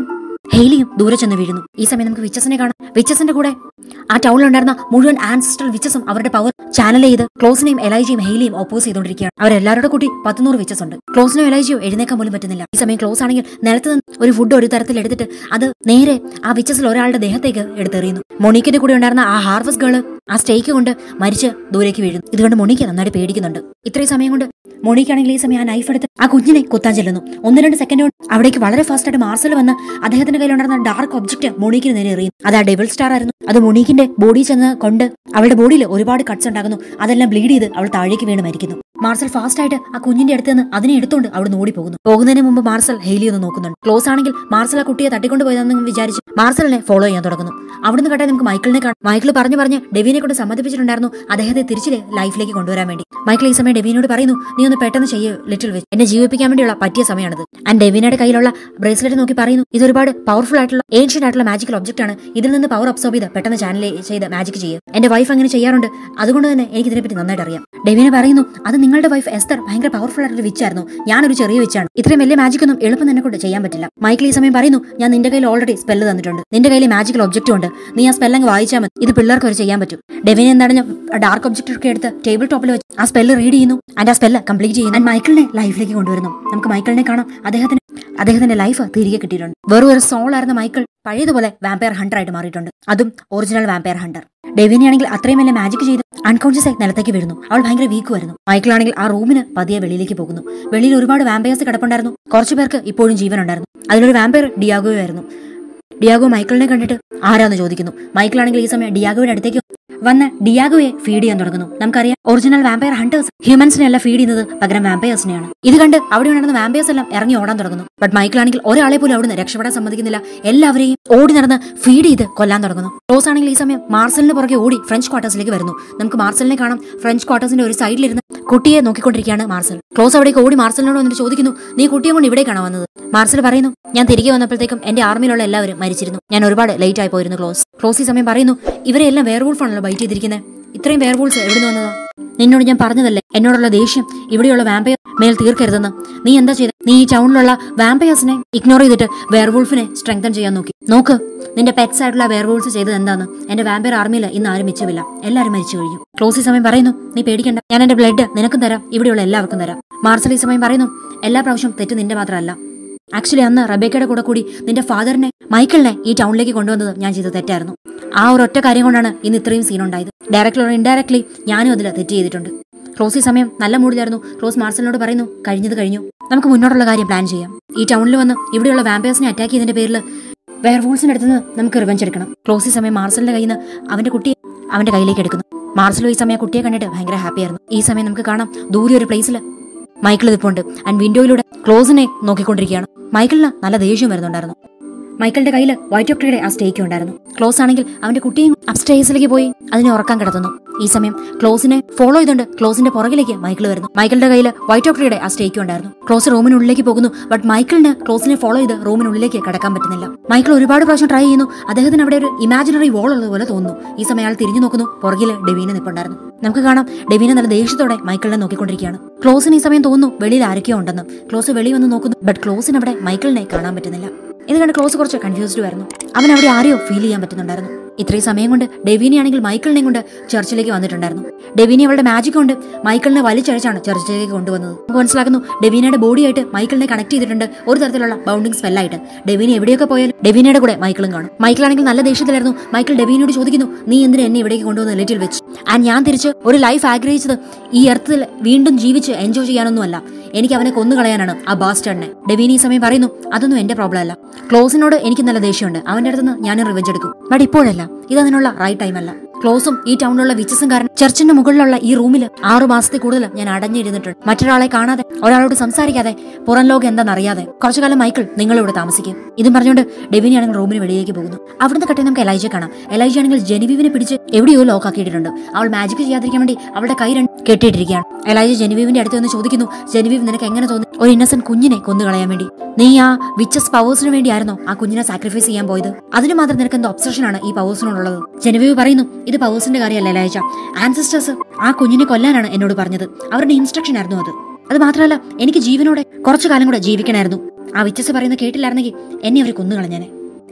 ഹെയ്ലിയും ദൂരെ ചെന്ന് വീഴുന്നു ഈ സമയം നമുക്ക് വിച്ചസിനെ കാണാം വിച്ചസിന്റെ കൂടെ ആ ടൗണിലുണ്ടായിരുന്ന മുഴുവൻ ആൻസിസ്റ്റർ വിച്ചസും അവരുടെ പവർ ചാനൽ ചെയ്ത് ക്ലോസിനെയും എലൈജിയും ഹെയ്ലിയും ഓപ്പോസ് ചെയ്തുകൊണ്ടിരിക്കുകയാണ് അവരെല്ലാവരുടെ കൂട്ടി പത്തുനൂറ് വിച്ചസ് ഉണ്ട് ക്ലോസിനും എലൈജിയോ എഴുന്നേക്കാൻ പോലും പറ്റുന്നില്ല ഈ സമയം ക്ലോസ് ആണെങ്കിൽ നിലത്ത് നിന്ന് ഒരു ഫുഡ് ഒരു തരത്തിൽ എടുത്തിട്ട് അത് നേരെ ആ വിച്ചസിൽ ഒരാളുടെ ദേഹത്തേക്ക് എടുത്തെറിയുന്നു മൊണീക്കിന്റെ കൂടെ ഉണ്ടായിരുന്ന ആ ഹാർവസ് ഗേള് ആ സ്റ്റേക്ക് കൊണ്ട് മരിച്ച് ദൂരേക്ക് വീഴുന്നു ഇതുകൊണ്ട് മൊണിക്ക് നന്നായിട്ട് പേടിക്കുന്നുണ്ട് ഇത്രയും സമയം കൊണ്ട് മൊണിക്കാണെങ്കിൽ ഈ സമയം ആ നൈഫ് എടുത്ത് ആ കുഞ്ഞിനെ കൊത്താൻ ചെല്ലുന്നു ഒന്ന് രണ്ട് സെക്കൻഡ് കൊണ്ട് അവിടേക്ക് വളരെ ഫാസ്റ്റ് ആയിട്ട് മാർസൽ വന്ന് അദ്ദേഹത്തിന്റെ കയ്യിലുണ്ടായിരുന്ന ഡാർക്ക് ഒബ്ജക്റ്റ് മൊണീക്കിന് നേരെ എറിയും അത് ആ ഡെവിൾ സ്റ്റാർ ആയിരുന്നു അത് മൊണീക്കിന്റെ ബോഡി ചെന്ന് കൊണ്ട് അവളുടെ ബോഡിയിൽ ഒരുപാട് കട്ട്സ് ഉണ്ടാകുന്നു അതെല്ലാം ബ്ലീഡ് ചെയ്ത് അവൾ താഴേക്ക് വീണ് മരിക്കുന്നു മാർസൽ ഫാസ്റ്റ് ആയിട്ട് ആ കുഞ്ഞിന്റെ അടുത്ത് നിന്ന് അതിനെ എടുത്തുകൊണ്ട് അവിടെ ഓടി പോകുന്നു പോകുന്നതിന് മുമ്പ് മാർസൽ ഹെയിലി ഒന്ന് നോക്കുന്നുണ്ട് ക്ലോസ് ആണെങ്കിൽ മാർസൽ ആ കുട്ടിയെ തട്ടിക്കൊണ്ട് പോയതെന്ന് വിചാരിച്ച് മാർസലിനെ ഫോളോ ചെയ്യാൻ തുടങ്ങുന്നു അവിടുന്ന് കട്ടെ നമുക്ക് മൈക്കിളിനെ കാണാം മൈക്കിൾ പറഞ്ഞു പറഞ്ഞ് ഡെവിനെ കൊണ്ട് സമ്മതിപ്പിച്ചിട്ടുണ്ടായിരുന്നു അദ്ദേഹത്തെ തിരിച്ച് ലൈഫിലേക്ക് കൊണ്ടുവരാൻ വേണ്ടി മൈക്കിൾ ഈ സമയം ഡെവിനോട് പറയുന്നു നീ ഒന്ന് പെട്ടെന്ന് ചെയ്യ് ലിറ്റിൽ വെച്ച് എന്നെ ജീവിപ്പിക്കാൻ വേണ്ടിയുള്ള പറ്റിയ സമയമാണിത് ആൻഡ് ഡെവിനയുടെ കയ്യിലുള്ള ബ്രേസ്ലെറ്റ് നോക്കി പറയുന്നു ഇത് ഒരുപാട് പവർഫുൾ ആയിട്ടുള്ള ഏൻഷ്യൻ ആയിട്ടുള്ള മാജിക്കൽ ഒബ്ജക്റ്റ് ആണ് ഇതിൽ നിന്ന് പവർ അബ്സോർബ് ചെയ്ത് പെട്ടെന്ന് ചാനൽ ചെയ്ത് മാജിക് ചെയ്യും എന്റെ വൈഫ് അങ്ങനെ ചെയ്യാറുണ്ട് അതുകൊണ്ട് തന്നെ എനിക്ക് ഇതിനെപ്പറ്റി നന്നായിട്ട് അറിയാം ഡെവിനെ പറയുന്നു അത് നിങ്ങളുടെ വൈഫ് എസ്തർ ഭയങ്കര പവർഫുൾ ആയിട്ടുള്ള വിച്ചായിരുന്നു ഞാനൊരു ചെറിയ വിച്ചാണ് ഇത്രയും വലിയ മാജിക് ഒന്നും എളുപ്പം തന്നെ കൊണ്ട് ചെയ്യാൻ പറ്റില്ല മൈക്കിൾ ഈ സമയം പറയുന്നു ഞാൻ നിന്റെ കയ്യിൽ ഓൾറെഡി സ്പെല്ല് തന്നിട്ടുണ്ട് നിന്റെ കയ്യിൽ മാജിക്കൽ ഒബ്ജക്റ്റും ഉണ്ട് നീ ആ സ്പെല്ല് അങ്ങ് വായിച്ചാൽ മതി ഇത് പിള്ളേർക്ക് വരെ ചെയ്യാൻ പറ്റും ഡെവിനെ എന്താണ് ഡാർക്ക് ഒബ്ജക്റ്റ് ഒക്കെ എടുത്ത് ടേബിൾ ടോപ്പിൽ വെച്ച് ആ സ്പെല്ല് റീഡ് ചെയ്യുന്നു ആൻഡ് ആ സ്പെല്ല് കംപ്ലീറ്റ് ചെയ്യുന്നു ആൻഡ് മൈക്കിളിനെ ലൈഫിലേക്ക് കൊണ്ടുവരുന്നു നമുക്ക് മൈക്കിളിനെ കാണാം അദ്ദേഹത്തിന് അദ്ദേഹത്തിന്റെ ലൈഫ് തിരികെ കിട്ടിയിട്ടുണ്ട് വെറും ഒരു സോൾ ആയിരുന്ന മൈക്കിൾ പഴയതുപോലെ വാമ്പയർ ഹണ്ടർ ആയിട്ട് മാറിയിട്ടുണ്ട് അതും ഒറിജിനൽ വാമ്പയർ ഹണ്ടർ ഡെവിനെ ആണെങ്കിൽ അത്രയും വലിയ മാജിക് ചെയ്ത് അൺകോൺഷ്യസ് ആയി നിലത്തേക്ക് വീഴുന്നു അവൾ ഭയങ്കര വീക്കുമായിരുന്നു മൈക്കിളാണെങ്കിൽ ആ റൂമിന് പതിയെ വെളിയിലേക്ക് പോകുന്നു വെളിയിൽ ഒരുപാട് വാമ്പയേഴ്സ് കിടപ്പുണ്ടായിരുന്നു കുറച്ചു പേർക്ക് ഇപ്പോഴും ജീവനുണ്ടായിരുന്നു അതിലൊരു വാമ്പയർ ഡിയാഗോ ആയിരുന്നു ഡിയാഗോ മൈക്കിളിനെ കണ്ടിട്ട് ആരാന്ന് ചോദിക്കുന്നു മൈക്കിളാണെങ്കിൽ ഈ സമയം ഡിയാഗോയുടെ അടുത്തേക്ക് വന്ന് ഡിയാഗോയെ ഫീഡ് ചെയ്യാൻ തുടങ്ങുന്നു നമുക്കറിയാം ഒറിജിനൽ വാമ്പയർ ഹണ്ടേഴ്സ് ഹ്യൂമൻസിനെ അല്ല ഫീഡ് ചെയ്യുന്നത് പകരം വാമ്പയേഴ്സിനെയാണ് ഇത് കണ്ട് അവിടെ ഉണ്ടായിരുന്ന വാമ്പയേഴ്സ് എല്ലാം ഇറങ്ങി ഓടാൻ തുടങ്ങുന്നു ബട്ട് മൈക്കിളാണെങ്കിൽ ഒരാളെ പോലും അവിടുന്ന് രക്ഷപ്പെടാൻ സമ്മതിക്കുന്നില്ല എല്ലാവരെയും ഓടി നടന്ന് ഫീഡ് ചെയ്ത് കൊല്ലാൻ തുടങ്ങുന്നു റോസ് ആണെങ്കിൽ ഈ സമയം മാർസലിന് പുറകെ ഓടി ഫ്രഞ്ച് ക്വാർട്ടേഴ്സിലേക്ക് വരുന്നു നമുക്ക് മാർസലിനെ കാണാം ഫ്രഞ്ച് ക്വാർട്ടേഴ്സിന്റെ ഒരു സൈഡിലിരുന്ന് കുട്ടിയെ നോക്കിക്കൊണ്ടിരിക്കുകയാണ് മാർസൽ ക്ലോസ് അവിടേക്ക് ഓടി മാർസലിനോട് വന്നിട്ട് ചോദിക്കുന്നു നീ കുട്ടിയെ കൊണ്ട് ഇവിടേക്കാണോ വന്നത് മാർസൽ പറയുന്നു ഞാൻ തിരികെ വന്നപ്പോഴത്തേക്കും എന്റെ ആർമിയിലുള്ള എല്ലാവരും മരിച്ചിരുന്നു ഞാൻ ഒരുപാട് ലേറ്റ് ആയി പോയിരുന്നു ക്ലോസ് ക്ലോസ് ഈ സമയം പറയുന്നു ഇവരെ എല്ലാം വേർവൂൾഫാണല്ലോ ബൈറ്റ് ചെയ്തിരിക്കുന്നത് ഇത്രയും വേർവൂൾസ് എവിടെ നിന്ന് വന്നതാ നിന്നോട് ഞാൻ പറഞ്ഞതല്ലേ എന്നോടുള്ള ദേഷ്യം ഇവിടെയുള്ള വാമ്പയർ മേൽ തീർക്കരുതെന്ന് നീ എന്താ ചെയ്ത നീ ഈ ടൗണിലുള്ള വാമ്പയേഴ്സിനെ ഇഗ്നോർ ചെയ്തിട്ട് വേർവൂൾഫിനെ സ്ട്രെങ്തൻ ചെയ്യാൻ നോക്കി നോക്ക് നിന്റെ പെറ്റ്സ് ആയിട്ടുള്ള വേർവൂൾസ് ചെയ്തത് എന്താന്ന് എന്റെ വാമ്പയർ ആർമിയിൽ ഇന്ന് ആരും മിച്ചമില്ല എല്ലാവരും മരിച്ചു കഴിഞ്ഞു ക്ലോസ് ഈ സമയം പറയുന്നു നീ പേടിക്കണ്ട ഞാൻ എന്റെ ബ്ലഡ് നിനക്കും തരാം ഇവിടെയുള്ള എല്ലാവർക്കും തരാം മാർസൽ ഈ സമയം പറയുന്നു എല്ലാ പ്രാവശ്യം തെറ്റ് നിന്റെ മാത്രമല്ല ആക്ച്വലി അന്ന് റബേക്കയുടെ കൂടെ കൂടി നിന്റെ ഫാദറിനെ മൈക്കിളിനെ ഈ ടൗണിലേക്ക് കൊണ്ടുവന്നത് ഞാൻ ചെയ്ത തെറ്റായിരുന്നു ആ ഒരു ഒറ്റ കാര്യം കൊണ്ടാണ് ഇന്ന് ഇത്രയും സീൻ ഉണ്ടായത് ഡയറക്ട്ലി ഓർ ഇൻഡയറക്ട്ലി ഞാനും അതിൽ തെറ്റ് ചെയ്തിട്ടുണ്ട് ക്ലോസ് ഈ സമയം നല്ല മൂഡിലായിരുന്നു ക്ലോസ് മാർസലിനോട് പറയുന്നു കഴിഞ്ഞത് കഴിഞ്ഞു നമുക്ക് മുന്നോട്ടുള്ള കാര്യം പ്ലാൻ ചെയ്യാം ഈ ടൗണിൽ വന്ന് ഇവിടെയുള്ള വാമ്പേഴ്സിനെ അറ്റാക്ക് ചെയ്തതിന്റെ പേരിൽ വെയർവൂൾസിന്റെ അടുത്ത് നിന്ന് നമുക്ക് റിവഞ്ച് എടുക്കണം ക്ലോസ് ഈ സമയം മാർസലിന്റെ കയ്യിൽ നിന്ന് അവന്റെ കുട്ടിയെ അവന്റെ കയ്യിലേക്ക് എടുക്കുന്നു മാർസലോ ഈ സമയം കുട്ടിയെ കണ്ടിട്ട് ഭയങ്കര ഹാപ്പിയായിരുന്നു ഈ സമയം നമുക്ക് കാണാം ദൂരെ ഒരു പ്ലേസിൽ മൈക്കിൾ നിൽപ്പുണ്ട് ആൻഡ് വിൻഡോയിലൂടെ ക്ലോസിനെ നോക്കിക്കൊണ്ടിരിക്കുകയാണ് മൈക്കിളിന് നല്ല ദേഷ്യം വരുന്നുണ്ടായിരുന്നു മൈക്കിളിന്റെ കയ്യിൽ വൈറ്റ് ഓക്ടറിയുടെ ആ സ്റ്റേക്ക് ഉണ്ടായിരുന്നു ക്ലോസ് ആണെങ്കിൽ അവന്റെ കുട്ടിയും അപ്സ്റ്റേഴ്സിലേക്ക് പോയി അതിനെ ഉറക്കാൻ കിടത്തുന്നു ഈ സമയം ക്ലോസിനെ ഫോളോ ചെയ്തുകൊണ്ട് ക്ലോസിന്റെ പുറകിലേക്ക് മൈക്കിൾ വരുന്നു മൈക്കിളിന്റെ കയ്യിൽ വൈറ്റ് ഓക്ടറിയുടെ ആ സ്റ്റേക്ക് ഉണ്ടായിരുന്നു ക്ലോസ് റൂമിനുള്ളിലേക്ക് പോകുന്നു ബട്ട് മൈക്കിളിന് ക്ലോസിനെ ഫോളോ ചെയ്ത് റൂമിനുള്ളിലേക്ക് കടക്കാൻ പറ്റുന്നില്ല മൈക്കിൾ ഒരുപാട് പ്രാവശ്യം ട്രൈ ചെയ്യുന്നു അദ്ദേഹത്തിന് അവിടെ ഒരു ഇമാജിനറി വോൾ ഉള്ളതുപോലെ തോന്നുന്നു ഈ സമയം അയാൾ തിരിഞ്ഞു നോക്കുന്നു പുറകിൽ ഡെവീന നിൽപ്പുണ്ടായിരുന്നു നമുക്ക് കാണാം ഡെവീന നല്ല ദേഷ്യത്തോടെ മൈക്കിളിനെ നോക്കിക്കൊണ്ടിരിക്കുകയാണ് ക്ലോസിന് ഈ സമയം തോന്നുന്നു വെളിയിൽ ആരൊക്കെയോ ഉണ്ടെന്ന് ക്ലോസ് വെളി വന്ന് നോക്കുന്നു ബട്ട് ക്ലോസിന് അവിടെ മൈക്കിളിനെ കാണാൻ പറ്റുന്നില്ല ഇത് കണ്ട് ക്ലോസ് കുറച്ച് കൺഫ്യൂസ്ഡ് ആയിരുന്നു അവൻ അവിടെ ആരെയോ ഫീൽ ചെയ്യാൻ പറ്റുന്നുണ്ടായിരുന്നു ഇത്രയും സമയം കൊണ്ട് ഡെവീനി ആണെങ്കിൽ മൈക്കിളിനെയും കൊണ്ട് ചർച്ചിലേക്ക് വന്നിട്ടുണ്ടായിരുന്നു ഡെവീനി അവളുടെ മാജിക് കൊണ്ട് മൈക്കിളിനെ വലിച്ചഴച്ചാണ് ചർച്ചിലേക്ക് കൊണ്ടുവന്നത് നമുക്ക് മനസ്സിലാക്കുന്നു ഡെവീനയുടെ ബോഡിയായിട്ട് മൈക്കിളിനെ കണക്ട് ചെയ്തിട്ടുണ്ട് ഒരു തരത്തിലുള്ള ബൗണ്ടിങ് സ്പെല്ലായിട്ട് ഡെവീനി എവിടെയൊക്കെ പോയാലും ഡെവീനയുടെ കൂടെ മൈക്കിളും കാണും മൈക്കിളാണെങ്കിൽ നല്ല ദേഷ്യത്തിലായിരുന്നു മൈക്കിൾ ഡെവീനോട് ചോദിക്കുന്നു നീ എന്തിനാ എന്നെ ഇവിടേക്ക് കൊണ്ടുവന്ന് ലിറ്റിൽ വെച്ച് ആൻഡ് ഞാൻ തിരിച്ച് ഒരു ലൈഫ് ആഗ്രഹിച്ചത് ഈ എർത്തിൽ വീണ്ടും ജീവിച്ച് എൻജോയ് ചെയ്യാനൊന്നുമല്ല എനിക്ക് അവനെ കൊന്നുകളയാനാണ് ആ ബാസ്റ്റേഡിനെ ഡെവീനി ഈ സമയം പറയുന്നു അതൊന്നും എന്റെ പ്രോബ്ലം അല്ല ക്ലോസിനോട് എനിക്ക് നല്ല ദേഷ്യമുണ്ട് അവന്റെ അടുത്ത് ഞാൻ റിവെഞ്ച് എടുക്കും ബട്ട് ഇപ്പോഴല്ല ഇത് അതിനുള്ള റൈറ്റ് ടൈം അല്ല ക്ലോസും ഈ ടൗണിലുള്ള വിച്ചസും കാരണം ചർച്ചിന്റെ മുകളിലുള്ള ഈ റൂമിൽ ആറു മാസത്തിൽ കൂടുതൽ ഞാൻ അടഞ്ഞിരുന്നിട്ടുണ്ട് മറ്റൊരാളെ കാണാതെ ഒരാളോട് സംസാരിക്കാതെ പുറം ലോകം എന്താണെന്നറിയാതെ കുറച്ചു കാലം മൈക്കിൾ നിങ്ങളിവിടെ താമസിക്കും ഇതും പറഞ്ഞുകൊണ്ട് ഡെവിനി ആണെങ്കിൽ റൂമിന് വെളിയിലേക്ക് പോകുന്നു അവിടുന്ന് കട്ടെ നമുക്ക് എലൈജ കാണാം എലൈജ ആണെങ്കിൽ ജെനിവീവിനെ പിടിച്ച് എവിടെയോ ലോക്ക് ആക്കിയിട്ടുണ്ട് അവൾ മാജിക് ചെയ്യാതിരിക്കാൻ വേണ്ടി അവളുടെ കൈ രണ്ട് കെട്ടിയിട്ടിരിക്കുകയാണ് എലൈജ ജെനിവീവിന്റെ അടുത്ത് വന്ന് ചോദിക്കുന്നു ജെനിവീവ് നിനക്ക് എങ്ങനെ തോന്നി ഒരു ഇന്നസെന്റ് കുഞ്ഞിനെ കൊന്നുകളയാൻ വേണ്ടി നീ ആ വിച്ചസ് പവേഴ്സിന് വേണ്ടിയായിരുന്നോ ആ കുഞ്ഞിനെ സാക്രിഫൈസ് ചെയ്യാൻ പോയത് അതിന് മാത്രം നിനക്ക് എന്തോ ഒബ്സഷൻ ആണ് ഈ പവേഴ്സിനോടുള്ളത് ജെനവീവ് പറയുന്നു ഇത് പവേഴ്സിന്റെ കാര്യമല്ല എലൈജ ആൻസിസ്റ്റേഴ്സ് ആ കുഞ്ഞിനെ കൊല്ലാനാണ് എന്നോട് പറഞ്ഞത് അവരുടെ ഇൻസ്ട്രക്ഷൻ ആയിരുന്നു അത് അത് മാത്രമല്ല എനിക്ക് ജീവനോടെ കുറച്ചു കാലം കൂടെ ജീവിക്കണമായിരുന്നു ആ വിച്ചസ് പറയുന്നത് കേട്ടില്ലായിരുന്നെങ്കിൽ എന്നെ അവർ കൊന്നുകളഞ്ഞേനെ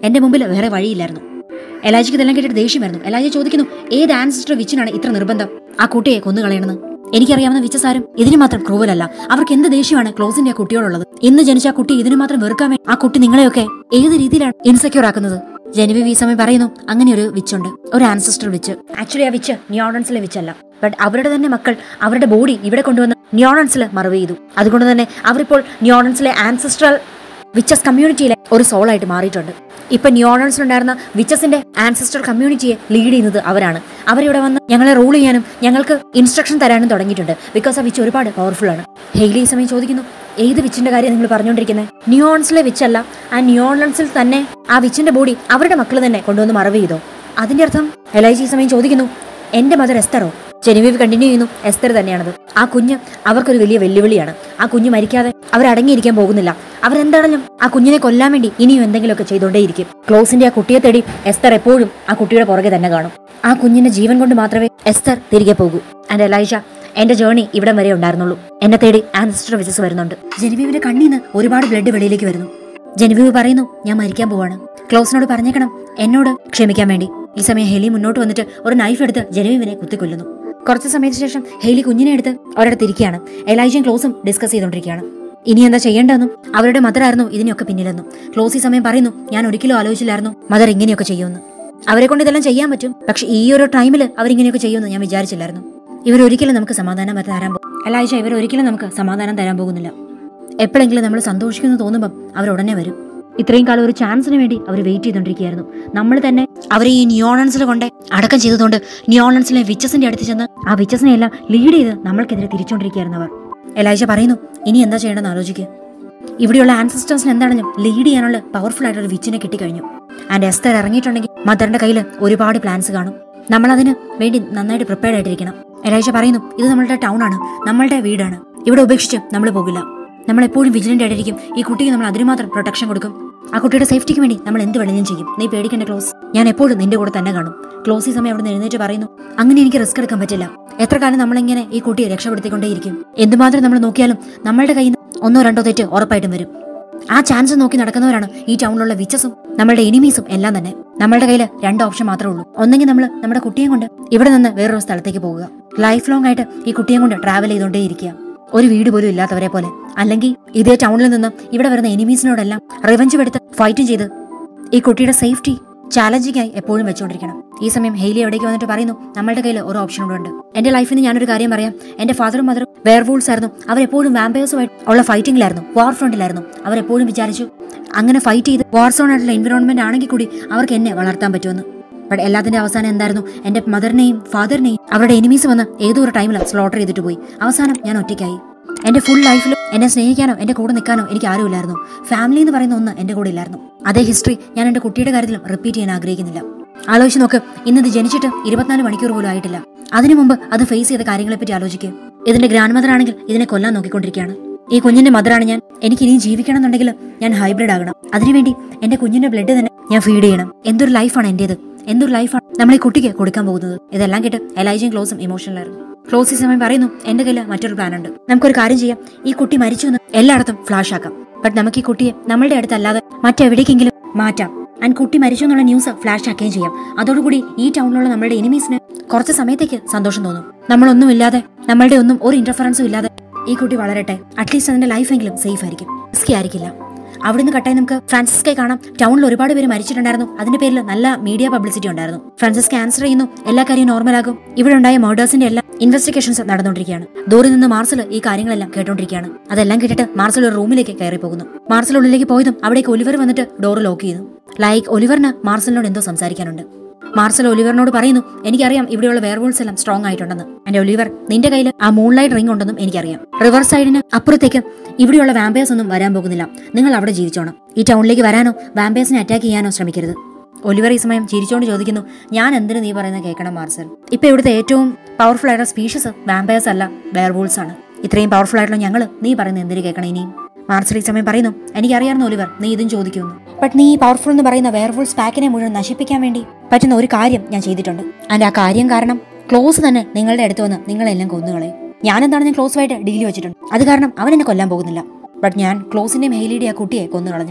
എന്റെ മുമ്പിൽ വേറെ വഴിയില്ലായിരുന്നു എലാജിക്ക് ഇതെല്ലാം കേട്ടിട്ട് ദേഷ്യമായിരുന്നു എലാജി ചോദിക്കുന്നു ഏത് ആൻസിസ്റ്റർ വിച്ചിനാണ് ഇത്ര നിർബന്ധം ആ കുട്ടിയെ കൊന്നുകളയണമെന്ന് എനിക്കറിയാവുന്ന വിച്ചസാരം ഇതിന് മാത്രം ക്രൂവലല്ല അവർക്ക് എന്ത് ദേഷ്യമാണ് ക്ലോസിന്റെ ആ കുട്ടിയോടുള്ളത് ഇന്ന് ജനിച്ച ആ കുട്ടി ഇതിന് മാത്രം വെറുക്കാൻ വേണ്ടി ആ കുട്ടി നിങ്ങളെയൊക്കെ ഏത് രീതിയിലാണ് ഇൻസെക്യൂർ ആക്കുന്നത് ജനുവി ഈ സമയം പറയുന്നു അങ്ങനെ ഒരു വിച്ചുണ്ട് ഒരു ആൻസിസ്റ്റർ വിച്ച് ആക്ച്വലി ആ വിച്ച് ന്യൂറോൺസിലെ വിച്ചല്ല ബട്ട് അവരുടെ തന്നെ മക്കൾ അവരുടെ ബോഡി ഇവിടെ കൊണ്ടുവന്ന് ന്യൂറോൺസിൽ മറവ് ചെയ്തു അതുകൊണ്ട് തന്നെ അവരിപ്പോൾ ന്യൂറോൺസിലെ ആൻസിസ്ട്രൽ വിച്ചസ് കമ്മ്യൂണിറ്റിയിലെ ഒരു സോളായിട്ട് മാറിയിട്ടുണ്ട് ഇപ്പൊ ന്യൂറോൺസിലുണ്ടായിരുന്ന വിച്ചസിന്റെ ആൻസിസ്റ്റർ കമ്മ്യൂണിറ്റിയെ ലീഡ് ചെയ്യുന്നത് അവരാണ് അവരിവിടെ വന്ന് ഞങ്ങളെ റൂൾ ചെയ്യാനും ഞങ്ങൾക്ക് ഇൻസ്ട്രക്ഷൻ തരാനും തുടങ്ങിയിട്ടുണ്ട് ബിക്കോസ് ആ വിച്ച് ഒരുപാട് പവർഫുൾ ആണ് ഹെയ്ലി ഈ സമയം ചോദിക്കുന്നു ഏത് വിച്ചിന്റെ കാര്യം നിങ്ങൾ പറഞ്ഞുകൊണ്ടിരിക്കുന്നത് ന്യൂയോൺസിലെ വിച്ചല്ല ആ ന്യൂയോൺസിൽ തന്നെ ആ വിച്ചിന്റെ ബോഡി അവരുടെ മക്കൾ തന്നെ കൊണ്ടുവന്ന് മറവ് ചെയ്തോ അതിന്റെ അർത്ഥം എലൈജി ഈ സമയം ചോദിക്കുന്നു എന്റെ മദർ എസ്തറോ ജെനിവീവ് കണ്ടിന്യൂ ചെയ്യുന്നു എസ്തർ തന്നെയാണത് ആ കുഞ്ഞ് അവർക്കൊരു വലിയ വെല്ലുവിളിയാണ് ആ കുഞ്ഞ് മരിക്കാതെ അവർ അടങ്ങിയിരിക്കാൻ പോകുന്നില്ല അവരെന്താണെങ്കിലും ആ കുഞ്ഞിനെ കൊല്ലാൻ വേണ്ടി ഇനിയും എന്തെങ്കിലുമൊക്കെ ചെയ്തുകൊണ്ടേയിരിക്കും ക്ലോസിന്റെ ആ കുട്ടിയെ തേടി എസ്തർ എപ്പോഴും ആ കുട്ടിയുടെ പുറകെ തന്നെ കാണും ആ കുഞ്ഞിന്റെ ജീവൻ കൊണ്ട് മാത്രമേ എസ്തർ തിരികെ പോകൂ ആൻഡ് എലൈഷ എന്റെ ജേർണി ഇവിടം വരെ ഉണ്ടായിരുന്നുള്ളൂ എന്നെ തേടി ആൻസിസ്റ്റർ വിസസ് വരുന്നുണ്ട് ജെനിവീവിന്റെ കണ്ണീന്ന് ഒരുപാട് ബ്ലഡ് വെളിയിലേക്ക് വരുന്നു ജെനിവീവ് പറയുന്നു ഞാൻ മരിക്കാൻ പോവാണ് ക്ലോസിനോട് പറഞ്ഞേക്കണം എന്നോട് ക്ഷമിക്കാൻ വേണ്ടി ഈ സമയം ഹെലി മുന്നോട്ട് വന്നിട്ട് ഒരു നൈഫ് എടുത്ത് ജെനവീവിനെ കുത്തിക്കൊല്ലുന്നു കുറച്ച് സമയത്തിന് ശേഷം ഹെയ്ലി കുഞ്ഞിനെ എടുത്ത് ഒരിടത്ത് ഇരിക്കുകയാണ് എലൈജയും ക്ലോസും ഡിസ്കസ് ചെയ്തുകൊണ്ടിരിക്കുകയാണ് ഇനി എന്താ ചെയ്യേണ്ടതെന്നും അവരുടെ മദർ ആയിരുന്നു ഇതിനൊക്കെ പിന്നിലെന്നും ക്ലോസ് ഈ സമയം പറയുന്നു ഞാൻ ഒരിക്കലും ആലോചിച്ചില്ലായിരുന്നു മദർ ഇങ്ങനെയൊക്കെ ചെയ്യുമെന്ന് അവരെ കൊണ്ട് ഇതെല്ലാം ചെയ്യാൻ പറ്റും പക്ഷെ ഈ ഒരു ടൈമിൽ അവരിങ്ങനെയൊക്കെ ചെയ്യുമെന്ന് ഞാൻ വിചാരിച്ചില്ലായിരുന്നു ഇവരൊരിക്കലും നമുക്ക് സമാധാനം തരാൻ പോകും എലൈജ ഇവരൊരിക്കലും നമുക്ക് സമാധാനം തരാൻ പോകുന്നില്ല എപ്പോഴെങ്കിലും നമ്മൾ സന്തോഷിക്കുന്നു തോന്നുമ്പം അവർ ഉടനെ വരും ഇത്രയും കാലം ഒരു ചാൻസിന് വേണ്ടി അവർ വെയിറ്റ് ചെയ്തുകൊണ്ടിരിക്കുകയായിരുന്നു നമ്മൾ തന്നെ അവരെ ഈ ന്യൂയോണൻസിൽ കൊണ്ട് അടക്കം ചെയ്തതുകൊണ്ട് ന്യൂയോണൻസിലെ വിച്ചസിന്റെ അടുത്ത് ചെന്ന് ആ വിച്ചസിനെ എല്ലാം ലീഡ് ചെയ്ത് നമ്മൾക്കെതിരെ തിരിച്ചുകൊണ്ടിരിക്കുകയായിരുന്നു അവർ എലൈജ പറയുന്നു ഇനി എന്താ ചെയ്യേണ്ടതെന്ന് ആലോചിക്കുക ഇവിടെയുള്ള ആൻസിസ്റ്റേഴ്സിന് എന്താണെങ്കിലും ലീഡ് ചെയ്യാനുള്ള പവർഫുൾ ആയിട്ടുള്ള ഒരു വിച്ചിനെ കിട്ടിക്കഴിഞ്ഞു ആൻഡ് എസ്തർ ഇറങ്ങിയിട്ടുണ്ടെങ്കിൽ മദറിന്റെ കയ്യിൽ ഒരുപാട് പ്ലാൻസ് കാണും നമ്മൾ അതിന് വേണ്ടി നന്നായിട്ട് പ്രിപ്പയർഡ് ആയിട്ടിരിക്കണം എലൈജ പറയുന്നു ഇത് നമ്മളുടെ ടൗൺ ആണ് നമ്മളുടെ വീടാണ് ഇവിടെ ഉപേക്ഷിച്ച് നമ്മൾ പോകില്ല നമ്മൾ എപ്പോഴും വിജിലന്റ് ആയിട്ടിരിക്കും ഈ കുട്ടിക്ക് നമ്മൾ അതിന് മാത്രം പ്രൊട്ടക്ഷൻ കൊടുക്കും ആ കുട്ടിയുടെ സേഫ്റ്റിക്ക് വേണ്ടി നമ്മൾ എന്ത് വേണമെങ്കിലും ചെയ്യും നീ പേടിക്കേണ്ട ക്ലോസ് ഞാൻ എപ്പോഴും നിന്റെ കൂടെ തന്നെ കാണും ക്ലോസ് ഈ സമയം അവിടെ നിന്ന് എഴുന്നേറ്റ് പറയുന്നു അങ്ങനെ എനിക്ക് റിസ്ക് എടുക്കാൻ പറ്റില്ല എത്ര കാലം നമ്മളിങ്ങനെ ഈ കുട്ടിയെ രക്ഷപ്പെടുത്തിക്കൊണ്ടേയിരിക്കും എന്തുമാത്രം നമ്മൾ നോക്കിയാലും നമ്മളുടെ കയ്യിൽ നിന്ന് ഒന്നോ രണ്ടോ തെറ്റ് ഉറപ്പായിട്ടും വരും ആ ചാൻസ് നോക്കി നടക്കുന്നവരാണ് ഈ ടൗണിലുള്ള വിച്ചസും നമ്മളുടെ എനിമീസും എല്ലാം തന്നെ നമ്മളുടെ കയ്യിൽ രണ്ട് ഓപ്ഷൻ മാത്രമേ ഉള്ളൂ ഒന്നെങ്കിൽ നമ്മൾ നമ്മുടെ കുട്ടിയെ കൊണ്ട് ഇവിടെ നിന്ന് വേറൊരു സ്ഥലത്തേക്ക് പോകുക ലൈഫ് ലോങ് ആയിട്ട് ഈ കുട്ടിയെ കൊണ്ട് ട്രാവൽ ചെയ്തുകൊണ്ടേ ഇരിക്കുക ഒരു വീട് പോലും ഇല്ലാത്തവരെ പോലെ അല്ലെങ്കിൽ ഇതേ ടൗണിൽ നിന്ന് ഇവിടെ വരുന്ന എനിമീസിനോടെല്ലാം റിവഞ്ച് എടുത്ത് ഫൈറ്റും ചെയ്ത് ഈ കുട്ടിയുടെ സേഫ്റ്റി ചാലഞ്ചിങ് ആയി എപ്പോഴും വെച്ചുകൊണ്ടിരിക്കണം ഈ സമയം ഹെയ്ലി എവിടേക്ക് വന്നിട്ട് പറയുന്നു നമ്മളുടെ കയ്യിൽ ഒരു ഓപ്ഷൻ കൂടെ ഉണ്ട് എന്റെ ലൈഫിൽ നിന്ന് ഞാനൊരു കാര്യം പറയാം എന്റെ ഫാദറും മദറും വെയർവൂൾസ് ആയിരുന്നു അവരെപ്പോഴും വാമ്പയേഴ്സുമായിട്ട് ഉള്ള ഫൈറ്റിംഗിലായിരുന്നു വാർ ഫ്രണ്ടിലായിരുന്നു അവരെപ്പോഴും വിചാരിച്ചു അങ്ങനെ ഫൈറ്റ് ചെയ്ത് വാർ സോൺ ആയിട്ടുള്ള എൻവിറോൺമെന്റ് ആണെങ്കിൽ കൂടി അവർക്ക് എന്നെ വളർത്താൻ പറ്റുമെന്ന് ബട്ട് എല്ലാത്തിന്റെ അവസാനം എന്തായിരുന്നു എന്റെ മദറിനെയും ഫാദറിനെയും അവരുടെ എനിമീസ് വന്ന് ഏതോ ഒരു ടൈമിൽ സ്ലോട്ടർ ചെയ്തിട്ട് പോയി അവസാനം ഞാൻ ഒറ്റയ്ക്കായി എന്റെ ഫുൾ ലൈഫിലും എന്നെ സ്നേഹിക്കാനോ എന്റെ കൂടെ നിൽക്കാനോ എനിക്ക് ആരുമില്ലായിരുന്നു ഫാമിലി എന്ന് പറയുന്ന ഒന്ന് എന്റെ കൂടെ ഇല്ലായിരുന്നു അതേ ഹിസ്റ്ററി ഞാൻ എന്റെ കുട്ടിയുടെ കാര്യത്തിലും റിപ്പീറ്റ് ചെയ്യാൻ ആഗ്രഹിക്കുന്നില്ല ആലോചിച്ച് നോക്ക് ഇന്നത് ജനിച്ചിട്ട് ഇരുപത്തിനാല് മണിക്കൂർ പോലും ആയിട്ടില്ല അതിനു മുമ്പ് അത് ഫേസ് ചെയ്ത കാര്യങ്ങളെപ്പറ്റി ആലോചിക്കുക ഇതിന്റെ ഗ്രാൻഡ് മദർ ആണെങ്കിൽ ഇതിനെ കൊല്ലാൻ നോക്കിക്കൊണ്ടിരിക്കുകയാണ് ഈ കുഞ്ഞിന്റെ മദറാണ് ഞാൻ എനിക്ക് ഇനിയും ജീവിക്കണം എന്നുണ്ടെങ്കിൽ ഞാൻ ഹൈബ്രിഡ് ആകണം അതിനുവേണ്ടി എന്റെ കുഞ്ഞിന്റെ ബ്ലഡ് തന്നെ ഞാൻ ഫീഡ് ചെയ്യണം എന്തൊരു ലൈഫാണ് എന്റേത് എന്തൊരു ലൈഫാണ് നമ്മൾ ഈ കുട്ടിക്ക് കൊടുക്കാൻ പോകുന്നത് ഇതെല്ലാം കേട്ട് എലൈജയും ക്ലോസും ഇമോഷണലായിരുന്നു ക്ലോസ് ഈ സമയം പറയുന്നു എന്റെ കയ്യിൽ മറ്റൊരു പ്ലാൻ ഉണ്ട് നമുക്കൊരു കാര്യം ചെയ്യാം ഈ കുട്ടി മരിച്ചു എന്ന് എല്ലായിടത്തും ഫ്ലാഷ് ആക്കാം ബട്ട് നമുക്ക് ഈ കുട്ടിയെ നമ്മളുടെ അടുത്തല്ലാതെ മറ്റെവിടേക്കെങ്കിലും മാറ്റാം ആൻഡ് കുട്ടി മരിച്ചു എന്നുള്ള ന്യൂസ് ഫ്ലാഷ് ആക്കുകയും ചെയ്യാം അതോടുകൂടി ഈ ടൗണിലുള്ള നമ്മുടെ എനിമീസിന് കുറച്ച് സമയത്തേക്ക് സന്തോഷം തോന്നും നമ്മളൊന്നുമില്ലാതെ നമ്മളുടെ ഒന്നും ഒരു ഇന്റർഫറൻസും ഇല്ലാതെ ഈ കുട്ടി വളരട്ടെ അറ്റ്ലീസ്റ്റ് അതിന്റെ ലൈഫെങ്കിലും സേഫ് ആയിരിക്കും റിസ്കി ആയിരിക്കില്ല അവിടുന്ന് കട്ടായി നമുക്ക് ഫ്രാൻസിസ്കെ കാണാം ടൗണിൽ ഒരുപാട് പേര് മരിച്ചിട്ടുണ്ടായിരുന്നു അതിന്റെ പേരിൽ നല്ല മീഡിയ പബ്ലിസിറ്റി ഉണ്ടായിരുന്നു ഫ്രാൻസിസ്കെ ആൻസർ ചെയ്യുന്നു എല്ലാ കാര്യവും നോർമലാകും ഇവിടെ ഉണ്ടായ മർഡേഴ്സിന്റെ എല്ലാം ഇൻവെസ്റ്റിഗേഷൻസ് നടന്നുകൊണ്ടിരിക്കുകയാണ് ദൂരെ നിന്ന് മാർസൽ ഈ കാര്യങ്ങളെല്ലാം കേട്ടോണ്ടിരിക്കുകയാണ് അതെല്ലാം കേട്ടിട്ട് മാർസൽ ഒരു റൂമിലേക്ക് കയറി പോകുന്നു മാർസൽ ഉള്ളിലേക്ക് പോയതും അവിടേക്ക് ഒലിവർ വന്നിട്ട് ഡോർ ലോക്ക് ചെയ്തു ലൈക്ക് ഒലിവറിന് മാർസലിനോട് എന്തോ സംസാരിക്കാനുണ്ട് മാർസൽ ഒലിവറിനോട് പറയുന്നു എനിക്കറിയാം ഇവിടെയുള്ള വെയർവോൾസ് എല്ലാം സ്ട്രോങ് ആയിട്ടുണ്ടെന്ന് എന്റെ ഒലിവർ നിന്റെ കയ്യിൽ ആ മൂൺലൈറ്റ് റിംഗ് ഉണ്ടെന്നും എനിക്കറിയാം റിവർ സൈഡിന് അപ്പുറത്തേക്ക് ഇവിടെയുള്ള വാമ്പേഴ്സ് ഒന്നും വരാൻ പോകുന്നില്ല നിങ്ങൾ അവിടെ ജീവിച്ചോണം ഈ ടൗണിലേക്ക് വരാനോ വാമ്പേഴ്സിനെ അറ്റാക്ക് ചെയ്യാനോ ശ്രമിക്കരുത് ഒലിവർ ഈ സമയം ചിരിച്ചോണ്ട് ചോദിക്കുന്നു ഞാൻ എന്തിനു നീ പറയുന്നത് കേൾക്കണം മാർസൽ ഇപ്പൊ ഇവിടുത്തെ ഏറ്റവും പവർഫുൾ ആയിട്ടുള്ള സ്പീഷീസ് വാമ്പേഴ്സ് അല്ല വെയർവോൾസ് ആണ് ഇത്രയും പവർഫുൾ ആയിട്ടുള്ള ഞങ്ങൾ നീ പറയുന്നത് എന്തിനു കേൾക്കണം ഇനിയും മാർസൽ ഈ സമയം പറയുന്നു എനിക്കറിയാവുന്ന ഒലിവർ നീ ഇതും ചോദിക്കുന്നു ബട്ട് നീ പവർഫുൾ എന്ന് പറയുന്ന വെയർവോൾസ് പാക്കിനെ മുഴുവൻ നശിപ്പിക്കാൻ വേണ്ടി പറ്റുന്ന ഒരു കാര്യം ഞാൻ ചെയ്തിട്ടുണ്ട് അതിന്റെ ആ കാര്യം കാരണം ക്ലോസ് തന്നെ നിങ്ങളുടെ അടുത്ത് വന്ന് നിങ്ങളെല്ലാം കൊന്നുകളയും ഞാൻ എന്താണ് ഞാൻ ക്ലോസുമായിട്ട് ഡീൽ വെച്ചിട്ടുണ്ട് അത് കാരണം അവൻ എന്നെ കൊല്ലാൻ പോകുന്നില്ല ബട്ട് ഞാൻ ക്ലോസിന്റെയും ഹെയിലിയുടെ ആ കുട്ടിയെ കൊന്നു കളഞ്ഞു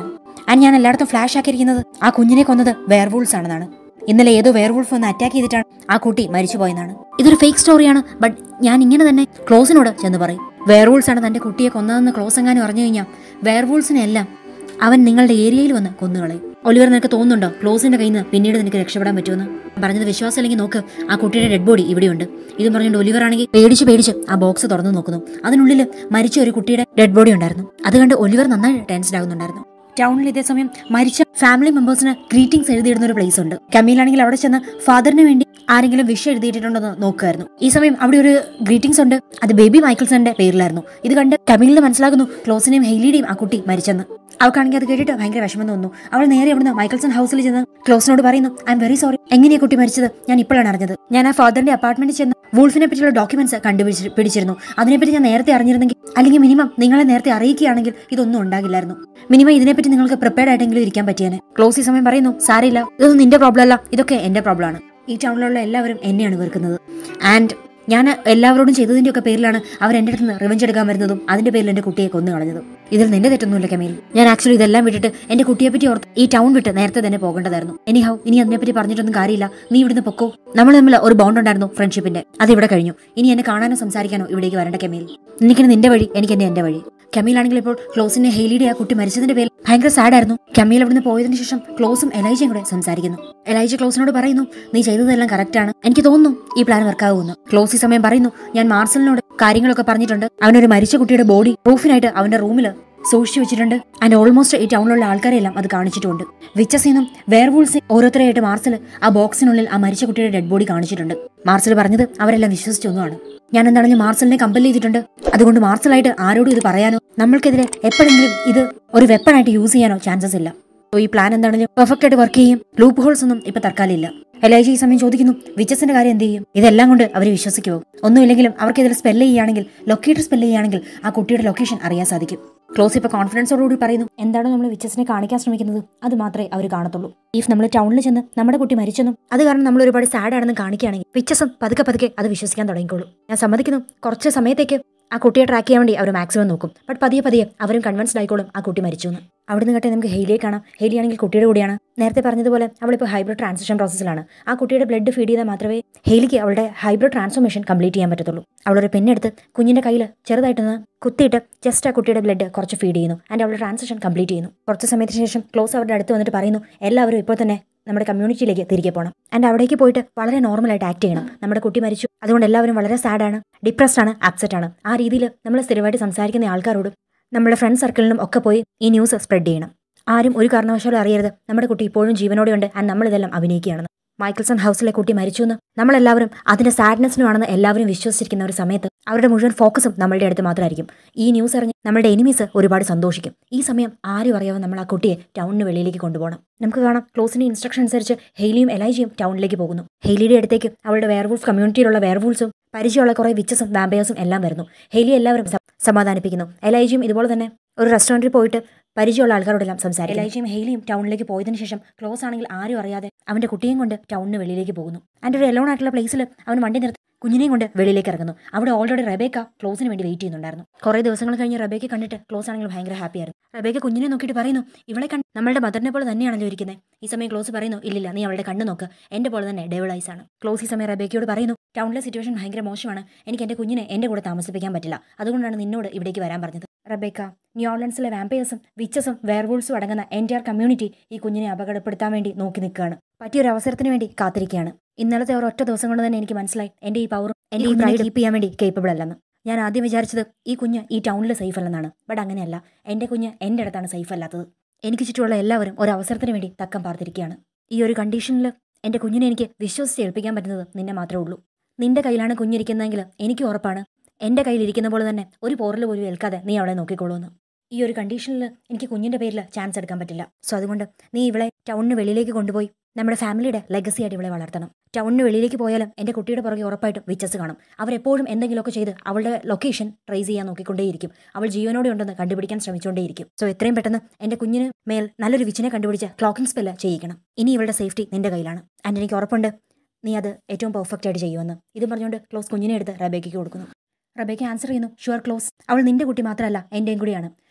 ആൻഡ് ഞാൻ എല്ലായിടത്തും ഫ്ലാഷ് ആക്കിയിരിക്കുന്നത് ആ കുഞ്ഞിനെ കൊന്നത് വെയർവൂൾസ് ആണെന്നാണ് ഇന്നലെ ഏതോ വെയർവൂൾഫ് ഒന്ന് അറ്റാക്ക് ചെയ്തിട്ടാണ് ആ കുട്ടി മരിച്ചു പോയെന്നാണ് ഇതൊരു ഫേക്ക് സ്റ്റോറിയാണ് ബട്ട് ഞാൻ ഇങ്ങനെ തന്നെ ക്ലോസിനോട് ചെന്ന് പറയും വെയർവൂൾസ് ആണ് തന്റെ കുട്ടിയെ കൊന്നതെന്ന് ക്ലോസ് എങ്ങാനും അറിഞ്ഞു കഴിഞ്ഞാൽ വെയർവൂൾസിനെ എല്ലാം അവൻ നിങ്ങളുടെ ഏരിയയിൽ വന്ന് കൊന്നുകളയും ഒലിവർ നിനക്ക് തോന്നുന്നുണ്ടോ ക്ലോസിന്റെ കയ്യിൽ നിന്ന് പിന്നീട് നിനക്ക് രക്ഷപ്പെടാൻ പറ്റുമെന്ന് പറഞ്ഞത് വിശ്വാസം അല്ലെങ്കിൽ നോക്ക് ആ കുട്ടിയുടെ ഡെഡ് ബോഡി ഇവിടെയുണ്ട് ഇതും പറഞ്ഞുകൊണ്ട് ഒലിവർ ആണെങ്കിൽ പേടിച്ച് പേടിച്ച് ആ ബോക്സ് തുറന്നു നോക്കുന്നു അതിനുള്ളിൽ മരിച്ച ഒരു കുട്ടിയുടെ ഡെഡ് ബോഡി ഉണ്ടായിരുന്നു അത് കണ്ട് ഒലിവർ നന്നായി ടെൻസ്ഡ് ആകുന്നുണ്ടായിരുന്നു ടൗണിൽ ഇതേ സമയം മരിച്ച ഫാമിലി മെമ്പേഴ്സിന് ഗ്രീറ്റിംഗ്സ് എഴുതിയിടുന്ന ഒരു പ്ലേസ് ഉണ്ട് കമീലാണെങ്കിൽ അവിടെ ചെന്ന് ഫാദറിന് വേണ്ടി ആരെങ്കിലും വിഷ് എഴുതിയിട്ടുണ്ടെന്ന് നോക്കുമായിരുന്നു ഈ സമയം അവിടെ ഒരു ഗ്രീറ്റിംഗ്സ് ഉണ്ട് അത് ബേബി മൈക്കിൾസന്റെ പേരിലായിരുന്നു ഇത് കണ്ട് കമീലിന് മനസ്സിലാകുന്നു ക്ലോസിനെയും ഹെയ്ലിയുടെയും ആ കുട്ടി മരിച്ചെന്ന് അവൾക്കാണെങ്കിൽ അത് കേട്ടിട്ട് ഭയങ്കര വിഷമം തോന്നുന്നു അവൾ നേരെ അവിടുന്ന് മൈക്കിൾസൺ ഹൗസിൽ ചെന്ന് ക്ലോസിനോട് പറയുന്നു ഐ എം വെരി സോറി എങ്ങനെയാ കുട്ടി മരിച്ചത് ഞാൻ ഇപ്പോഴാണ് അറിഞ്ഞത് ഞാൻ ആ ഫാദറിന്റെ അപ്പാർട്ട്മെന്റിൽ ചെന്ന് വൂൾഫിനെ പറ്റിയുള്ള ഡോക്യുമെന്റ്സ് കണ്ടുപിടിച്ച് പിടിച്ചിരുന്നു അതിനെപ്പറ്റി ഞാൻ നേരത്തെ അറിഞ്ഞിരുന്നെങ്കിൽ അല്ലെങ്കിൽ മിനിമം നിങ്ങളെ നേരത്തെ അറിയിക്കുകയാണെങ്കിൽ ഇതൊന്നും ഉണ്ടാകില്ലായിരുന്നു മിനിമം ഇതിനെപ്പറ്റി നിങ്ങൾക്ക് പ്രിപ്പയർഡ് ആയിട്ടെങ്കിലും ഇരിക്കാൻ പറ്റിയാണ് ക്ലോസ് ഈ സമയം പറയുന്നു സാരയില്ല ഇതൊന്നും നിന്റെ പ്രോബ്ലം അല്ല ഇതൊക്കെ എന്റെ പ്രോബ്ലം ആണ് ഈ ടൗണിലുള്ള എല്ലാവരും എന്നെയാണ് വെറുക്കുന്നത് ആൻഡ് ഞാൻ എല്ലാവരോടും ചെയ്തതിന്റെ ഒക്കെ പേരിലാണ് അവർ എൻ്റെ അടുത്ത് നിന്ന് റിവഞ്ച് എടുക്കാൻ വരുന്നതും അതിന്റെ പേരിൽ എൻ്റെ കുട്ടിയെ കൊന്നു കളഞ്ഞതും ഇതിൽ നിന്റെ തെറ്റൊന്നുമില്ല കമീൽ ഞാൻ ആക്ച്വലി ഇതെല്ലാം വിട്ടിട്ട് എൻ്റെ കുട്ടിയെ പറ്റി ഓർത്ത് ഈ ടൗൺ വിട്ട് നേരത്തെ തന്നെ പോകേണ്ടതായിരുന്നു എനി ഹൗ ഇനി അതിനെപ്പറ്റി പറഞ്ഞിട്ടൊന്നും കാര്യമില്ല നീ ഇവിടുന്ന് പൊക്കോ നമ്മൾ തമ്മിൽ ഒരു ബോണ്ട് ഉണ്ടായിരുന്നു ഫ്രണ്ട്ഷിപ്പിന്റെ അത് ഇവിടെ കഴിഞ്ഞു ഇനി എന്നെ കാണാനോ സംസാരിക്കാനോ ഇവിടേക്ക് വരേണ്ട കമീൽ എനിക്കിന് നിന്റെ വഴി എനിക്ക് എന്നെ എന്റെ വഴി കമീൽ ആണെങ്കിൽ ഇപ്പോൾ ക്ലോസിന്റെ ഹെയ്ലിയുടെ ആ കുട്ടി മരിച്ചതിന്റെ പേരിൽ ഭയങ്കര സാഡ് ആയിരുന്നു കമീൽ അവിടുന്ന് പോയതിനു ശേഷം ക്ലോസും എലൈജയും കൂടെ സംസാരിക്കുന്നു എലൈജ ക്ലോസിനോട് പറയുന്നു നീ ചെയ്തതെല്ലാം കറക്റ്റ് ആണ് എനിക്ക് തോന്നുന്നു ഈ പ്ലാൻ വർക്കാവുമെന്ന് ക്ലോസ് ഈ സമയം പറയുന്നു ഞാൻ മാർസലിനോട് കാര്യങ്ങളൊക്കെ പറഞ്ഞിട്ടുണ്ട് അവനൊരു മരിച്ച കുട്ടിയുടെ ബോഡി പ്രൂഫിനായിട്ട് അവന്റെ റൂമിൽ സൂക്ഷിച്ചു വെച്ചിട്ടുണ്ട് ആൻഡ് ഓൾമോസ്റ്റ് ഈ ടൗണിലുള്ള ആൾക്കാരെല്ലാം അത് കാണിച്ചിട്ടുണ്ട് വിച്ചസീനും വെയർവൂൾസ് ഓരോരുത്തരെയായിട്ട് മാർസൽ ആ ബോക്സിനുള്ളിൽ ആ മരിച്ച കുട്ടിയുടെ ഡെഡ് ബോഡി കാണിച്ചിട്ടുണ്ട് മാർസൽ പറഞ്ഞത് അവരെല്ലാം വിശ്വസിച്ചൊന്നുമാണ് ഞാൻ എന്താണെങ്കിലും മാർസലിനെ കമ്പൽ ചെയ്തിട്ടുണ്ട് അതുകൊണ്ട് മാർസലായിട്ട് ആരോടും ഇത് പറയാനോ നമ്മൾക്കെതിരെ എപ്പോഴെങ്കിലും ഇത് ഒരു വെപ്പണായിട്ട് യൂസ് ചെയ്യാനോ ചാൻസസ് ഇല്ല സോ ഈ പ്ലാൻ എന്താണെങ്കിലും പെർഫെക്റ്റ് ആയിട്ട് വർക്ക് ചെയ്യും ലൂപ്പ് ഹോൾസ് ഒന്നും ഇപ്പൊ തൽക്കാലം ഇല്ല എലൈജ ഈ സമയം ചോദിക്കുന്നു വിച്ചസിന്റെ കാര്യം എന്ത് ചെയ്യും ഇതെല്ലാം കൊണ്ട് അവർ വിശ്വസിക്കുമോ ഒന്നുമില്ലെങ്കിലും അവർക്ക് ഇതിൽ സ്പെല്ല് ചെയ്യുകയാണെങ്കിൽ ലൊക്കേറ്റർ സ്പെല്ല് ചെയ്യുകയാണെങ്കിൽ ആ കുട്ടിയുടെ ലൊക്കേഷൻ അറിയാൻ സാധിക്കും ക്ലോസ് ഇപ്പൊ കോൺഫിഡൻസോടുകൂടി പറയുന്നു എന്താണോ നമ്മൾ വിച്ചസിനെ കാണിക്കാൻ ശ്രമിക്കുന്നത് അത് മാത്രമേ അവർ കാണത്തുള്ളൂ ഇഫ് നമ്മൾ ടൗണിൽ ചെന്ന് നമ്മുടെ കുട്ടി മരിച്ചെന്നും അത് കാരണം നമ്മൾ ഒരുപാട് സാഡ് ആണെന്ന് കാണിക്കുകയാണെങ്കിൽ വിച്ചസും പതുക്കെ പതുക്കെ അത് വിശ്വസിക്കാൻ തുടങ്ങിക്കോളൂ ഞാൻ സമ്മതിക്കുന്നു കുറച്ച് സമയത്തേക്ക് ആ കുട്ടിയെ ട്രാക്ക് ചെയ്യാൻ വേണ്ടി അവർ മാക്സിമം നോക്കും ബട്ട് പതിയെ പതിയെ അവരും കൺവിൻസ്ഡ് ആയിക്കോളും ആ കുട്ടി മരിച്ചു എന്ന് അവിടുന്ന് കേട്ടെ നമുക്ക് ഹെയിലിയെ കാണാം ഹെയിലി ആണെങ്കിൽ കുട്ടിയുടെ കൂടിയാണ് നേരത്തെ പറഞ്ഞതുപോലെ അവളിപ്പോൾ ഹൈബ്രിഡ് ട്രാൻസിഷൻ പ്രോസസ്സിലാണ് ആ കുട്ടിയുടെ ബ്ലഡ് ഫീഡ് ചെയ്താൽ മാത്രമേ ഹെയിലിക്ക് അവളുടെ ഹൈബ്രിഡ് ട്രാൻസ്ഫോർമേഷൻ കംപ്ലീറ്റ് ചെയ്യാൻ പറ്റത്തുള്ളൂ അവളൊരു പെണ്ണെടുത്ത് കുഞ്ഞിന്റെ കയ്യിൽ ചെറുതായിട്ടൊന്ന് കുത്തിയിട്ട് ജസ്റ്റ് ആ കുട്ടിയുടെ ബ്ലഡ് കുറച്ച് ഫീഡ് ചെയ്യുന്നു ആൻഡ് അവളുടെ ട്രാൻസിഷൻ കംപ്ലീറ്റ് ചെയ്യുന്നു കുറച്ച് സമയത്തിന് ശേഷം ക്ലോസ് അവരുടെ അടുത്ത് വന്നിട്ട് പറയുന്നു എല്ലാവരും ഇപ്പോൾ തന്നെ നമ്മുടെ കമ്മ്യൂണിറ്റിയിലേക്ക് തിരികെ പോകണം ആൻഡ് അവിടേക്ക് പോയിട്ട് വളരെ നോർമലായിട്ട് ആക്ട് ചെയ്യണം നമ്മുടെ കുട്ടി മരിച്ചു അതുകൊണ്ട് എല്ലാവരും വളരെ സാഡാണ് ഡിപ്രസ്ഡ് ആണ് അപ്സെറ്റ് ആണ് ആ രീതിയിൽ നമ്മൾ സ്ഥിരമായിട്ട് സംസാരിക്കുന്ന ആൾക്കാരോടും നമ്മുടെ ഫ്രണ്ട് സർക്കിളിനും ഒക്കെ പോയി ഈ ന്യൂസ് സ്പ്രെഡ് ചെയ്യണം ആരും ഒരു കാരണവശാലും അറിയരുത് നമ്മുടെ കുട്ടി ഇപ്പോഴും ജീവനോടെയുണ്ട് ആൻഡ് നമ്മളിതെല്ലാം അഭിനയിക്കുകയാണെന്ന് മൈക്കിൾസൺ ഹൗസിലെ കുട്ടി മരിച്ചു എന്ന് നമ്മളെല്ലാവരും അതിന്റെ സാഡ്നെസ്സിനുമാണെന്ന് എല്ലാവരും വിശ്വസിച്ചിരിക്കുന്ന ഒരു സമയത്ത് അവരുടെ മുഴുവൻ ഫോക്കസും നമ്മളുടെ അടുത്ത് മാത്രമായിരിക്കും ഈ ന്യൂസ് അറിഞ്ഞ് നമ്മളുടെ എനിമീസ് ഒരുപാട് സന്തോഷിക്കും ഈ സമയം ആരും അറിയാതെ നമ്മൾ ആ കുട്ടിയെ ടൗണിന് വെളിയിലേക്ക് കൊണ്ടുപോകണം നമുക്ക് കാണാം ക്ലോസിന്റെ ഇൻസ്ട്രക്ഷൻ അനുസരിച്ച് ഹെയിലിയും എലൈജിയും ടൗണിലേക്ക് പോകുന്നു ഹെയിലിയുടെ അടുത്തേക്ക് അവളുടെ വെയർവൂൾഫ് കമ്മ്യൂണിറ്റിയിലുള്ള വെയർവൂൾസും പരിചയമുള്ള കുറെ വിച്ചസും വാമ്പയേഴ്സും എല്ലാം വരുന്നു ഹെയിലി എല്ലാവരും സ- സമാധാനിപ്പിക്കുന്നു എലൈജിയും ഇതുപോലെ തന്നെ ഒരു റെസ്റ്റോറൻറ്റിൽ പോയിട്ട് പരിചയമുള്ള ആൾക്കാരോടെല്ലാം സംസാരിക്കും എലൈജിയും ഹെയിലിയും ടൗണിലേക്ക് പോയതിനു ശേഷം ക്ലോസ് ആണെങ്കിൽ ആരും അറിയാതെ അവന്റെ കുട്ടിയെയും കൊണ്ട് ടൗണിന് വെളിയിലേക്ക് പോകുന്നു ആൻഡ് ഒരു എലോൺ ആയിട്ടുള്ള പ്ലേസിൽ അവൻ വണ്ടി നിർത്തി കുഞ്ഞിനെയും കൊണ്ട് വെളിയിലേക്ക് ഇറങ്ങുന്നു അവിടെ ഓൾറെഡി റബേക്ക ക്ലോസിന് വേണ്ടി വെയിറ്റ് ചെയ്യുന്നുണ്ടായിരുന്നു കുറേ ദിവസങ്ങൾ കഴിഞ്ഞ് റബേക്ക് കണ്ടിട്ട് ക്ലോസ് ആണെങ്കിൽ ഭയങ്കര ഹാപ്പിയായിരുന്നു റബേക്ക കുഞ്ഞിനെ നോക്കിയിട്ട് പറയുന്നു ഇവളെ കണ്ട് നമ്മളുടെ മദറിനെ പോലെ തന്നെയാണല്ലോ ഇരിക്കുന്നത് ഈ സമയം ക്ലോസ് പറയുന്നു ഇല്ലില്ല നീ അവളുടെ കണ്ണ് നോക്ക് എന്റെ പോലെ തന്നെ ഡെവിളൈസ് ആണ് ക്ലോസ് ഈ സമയം റബേക്കയോട് പറയുന്നു ടൗണിലെ സിറ്റുവേഷൻ ഭയങ്കര മോശമാണ് എനിക്ക് എന്റെ കുഞ്ഞിനെ എന്റെ കൂടെ താമസിപ്പിക്കാൻ പറ്റില്ല അതുകൊണ്ടാണ് നിന്നോട് ഇവിടേക്ക് വരാൻ പറഞ്ഞത് റബേക്ക ന്യൂ ഓർലൻസിലെ വാമ്പയേഴ്സും വിച്ചസും വെയർവൂൾസും അടങ്ങുന്ന എൻറ്റയർ കമ്മ്യൂണിറ്റി ഈ കുഞ്ഞിനെ അപകടപ്പെടുത്താൻ വേണ്ടി നോക്കി നിൽക്കുകയാണ് പറ്റിയൊരു അവസരത്തിന് വേണ്ടി കാത്തിരിക്കുകയാണ് ഇന്നലത്തെ ഒരൊറ്റ ദിവസം കൊണ്ട് തന്നെ എനിക്ക് മനസ്സിലായി എന്റെ ഈ പവറും എന്റെ ഈ പ്രൈഡ് കീപ്പ് ചെയ്യാൻ വേണ്ടി കേപ്പബിൾ അല്ലെന്ന് ഞാൻ ആദ്യം വിചാരിച്ചത് ഈ കുഞ്ഞ് ഈ ടൗണിൽ സേഫ് അല്ലെന്നാണ് ബട്ട് അങ്ങനെയല്ല എന്റെ കുഞ്ഞ് എന്റെ അടുത്താണ് സേഫ് അല്ലാത്തത് എനിക്ക് ചുറ്റുമുള്ള എല്ലാവരും ഒരു അവസരത്തിന് വേണ്ടി തക്കം പാർത്തിരിക്കുകയാണ് ഈ ഒരു കണ്ടീഷനിൽ എന്റെ കുഞ്ഞിനെ എനിക്ക് വിശ്വസിച്ച് ഏൽപ്പിക്കാൻ പറ്റുന്നത് നിന്നെ മാത്രമേ ഉള്ളൂ നിന്റെ കയ്യിലാണ് കുഞ്ഞിരിക്കുന്നതെങ്കിൽ എനിക്ക് ഉറപ്പാണ് എന്റെ കയ്യിലിരിക്കുന്ന പോലെ തന്നെ ഒരു പോറൽ പോലും ഏൽക്കാതെ നീ അവളെ നോക്കിക്കോളൂന്ന് ഈ ഒരു കണ്ടീഷനിൽ എനിക്ക് കുഞ്ഞിന്റെ പേരിൽ ചാൻസ് എടുക്കാൻ പറ്റില്ല സോ അതുകൊണ്ട് നീ ഇവളെ ടൗണിന് വെളിയിലേക്ക് കൊണ്ടുപോയി നമ്മുടെ ഫാമിലിയുടെ ലെഗസി ആയിട്ട് ഇവളെ വളർത്തണം ടൗണിന് വെളിയിലേക്ക് പോയാലും എന്റെ കുട്ടിയുടെ പുറകെ ഉറപ്പായിട്ടും വിച്ചസ് കാണും അവരെപ്പോഴും എന്തെങ്കിലുമൊക്കെ ചെയ്ത് അവളുടെ ലൊക്കേഷൻ ട്രേസ് ചെയ്യാൻ നോക്കിക്കൊണ്ടേയിരിക്കും അവൾ ജീവനോടെ ഉണ്ടെന്ന് കണ്ടുപിടിക്കാൻ ശ്രമിച്ചുകൊണ്ടേയിരിക്കും സോ എത്രയും പെട്ടെന്ന് എന്റെ കുഞ്ഞിന് മേൽ നല്ലൊരു വിച്ചിനെ കണ്ടുപിടിച്ച് ക്ലോക്കിംഗ് സ്പെല്ല് ചെയ്യിക്കണം ഇനി ഇവളുടെ സേഫ്റ്റി നിന്റെ കയ്യിലാണ് ആൻഡ് എനിക്ക് ഉറപ്പുണ്ട് നീ അത് ഏറ്റവും പെർഫെക്റ്റ് ആയിട്ട് ചെയ്യുമെന്ന് ഇത് പറഞ്ഞുകൊണ്ട് ക്ലോസ് കുഞ്ഞിനെ എടുത്ത് റബേക്കയ്ക്ക് കൊടുക്കുന്നു റബേക്ക ആൻസർ ചെയ്യുന്നു ഷുവർ ക്ലോസ് അവൾ നിന്റെ കുട്ടി മാത്രമല്ല എന്റെയും കൂടിയാണ്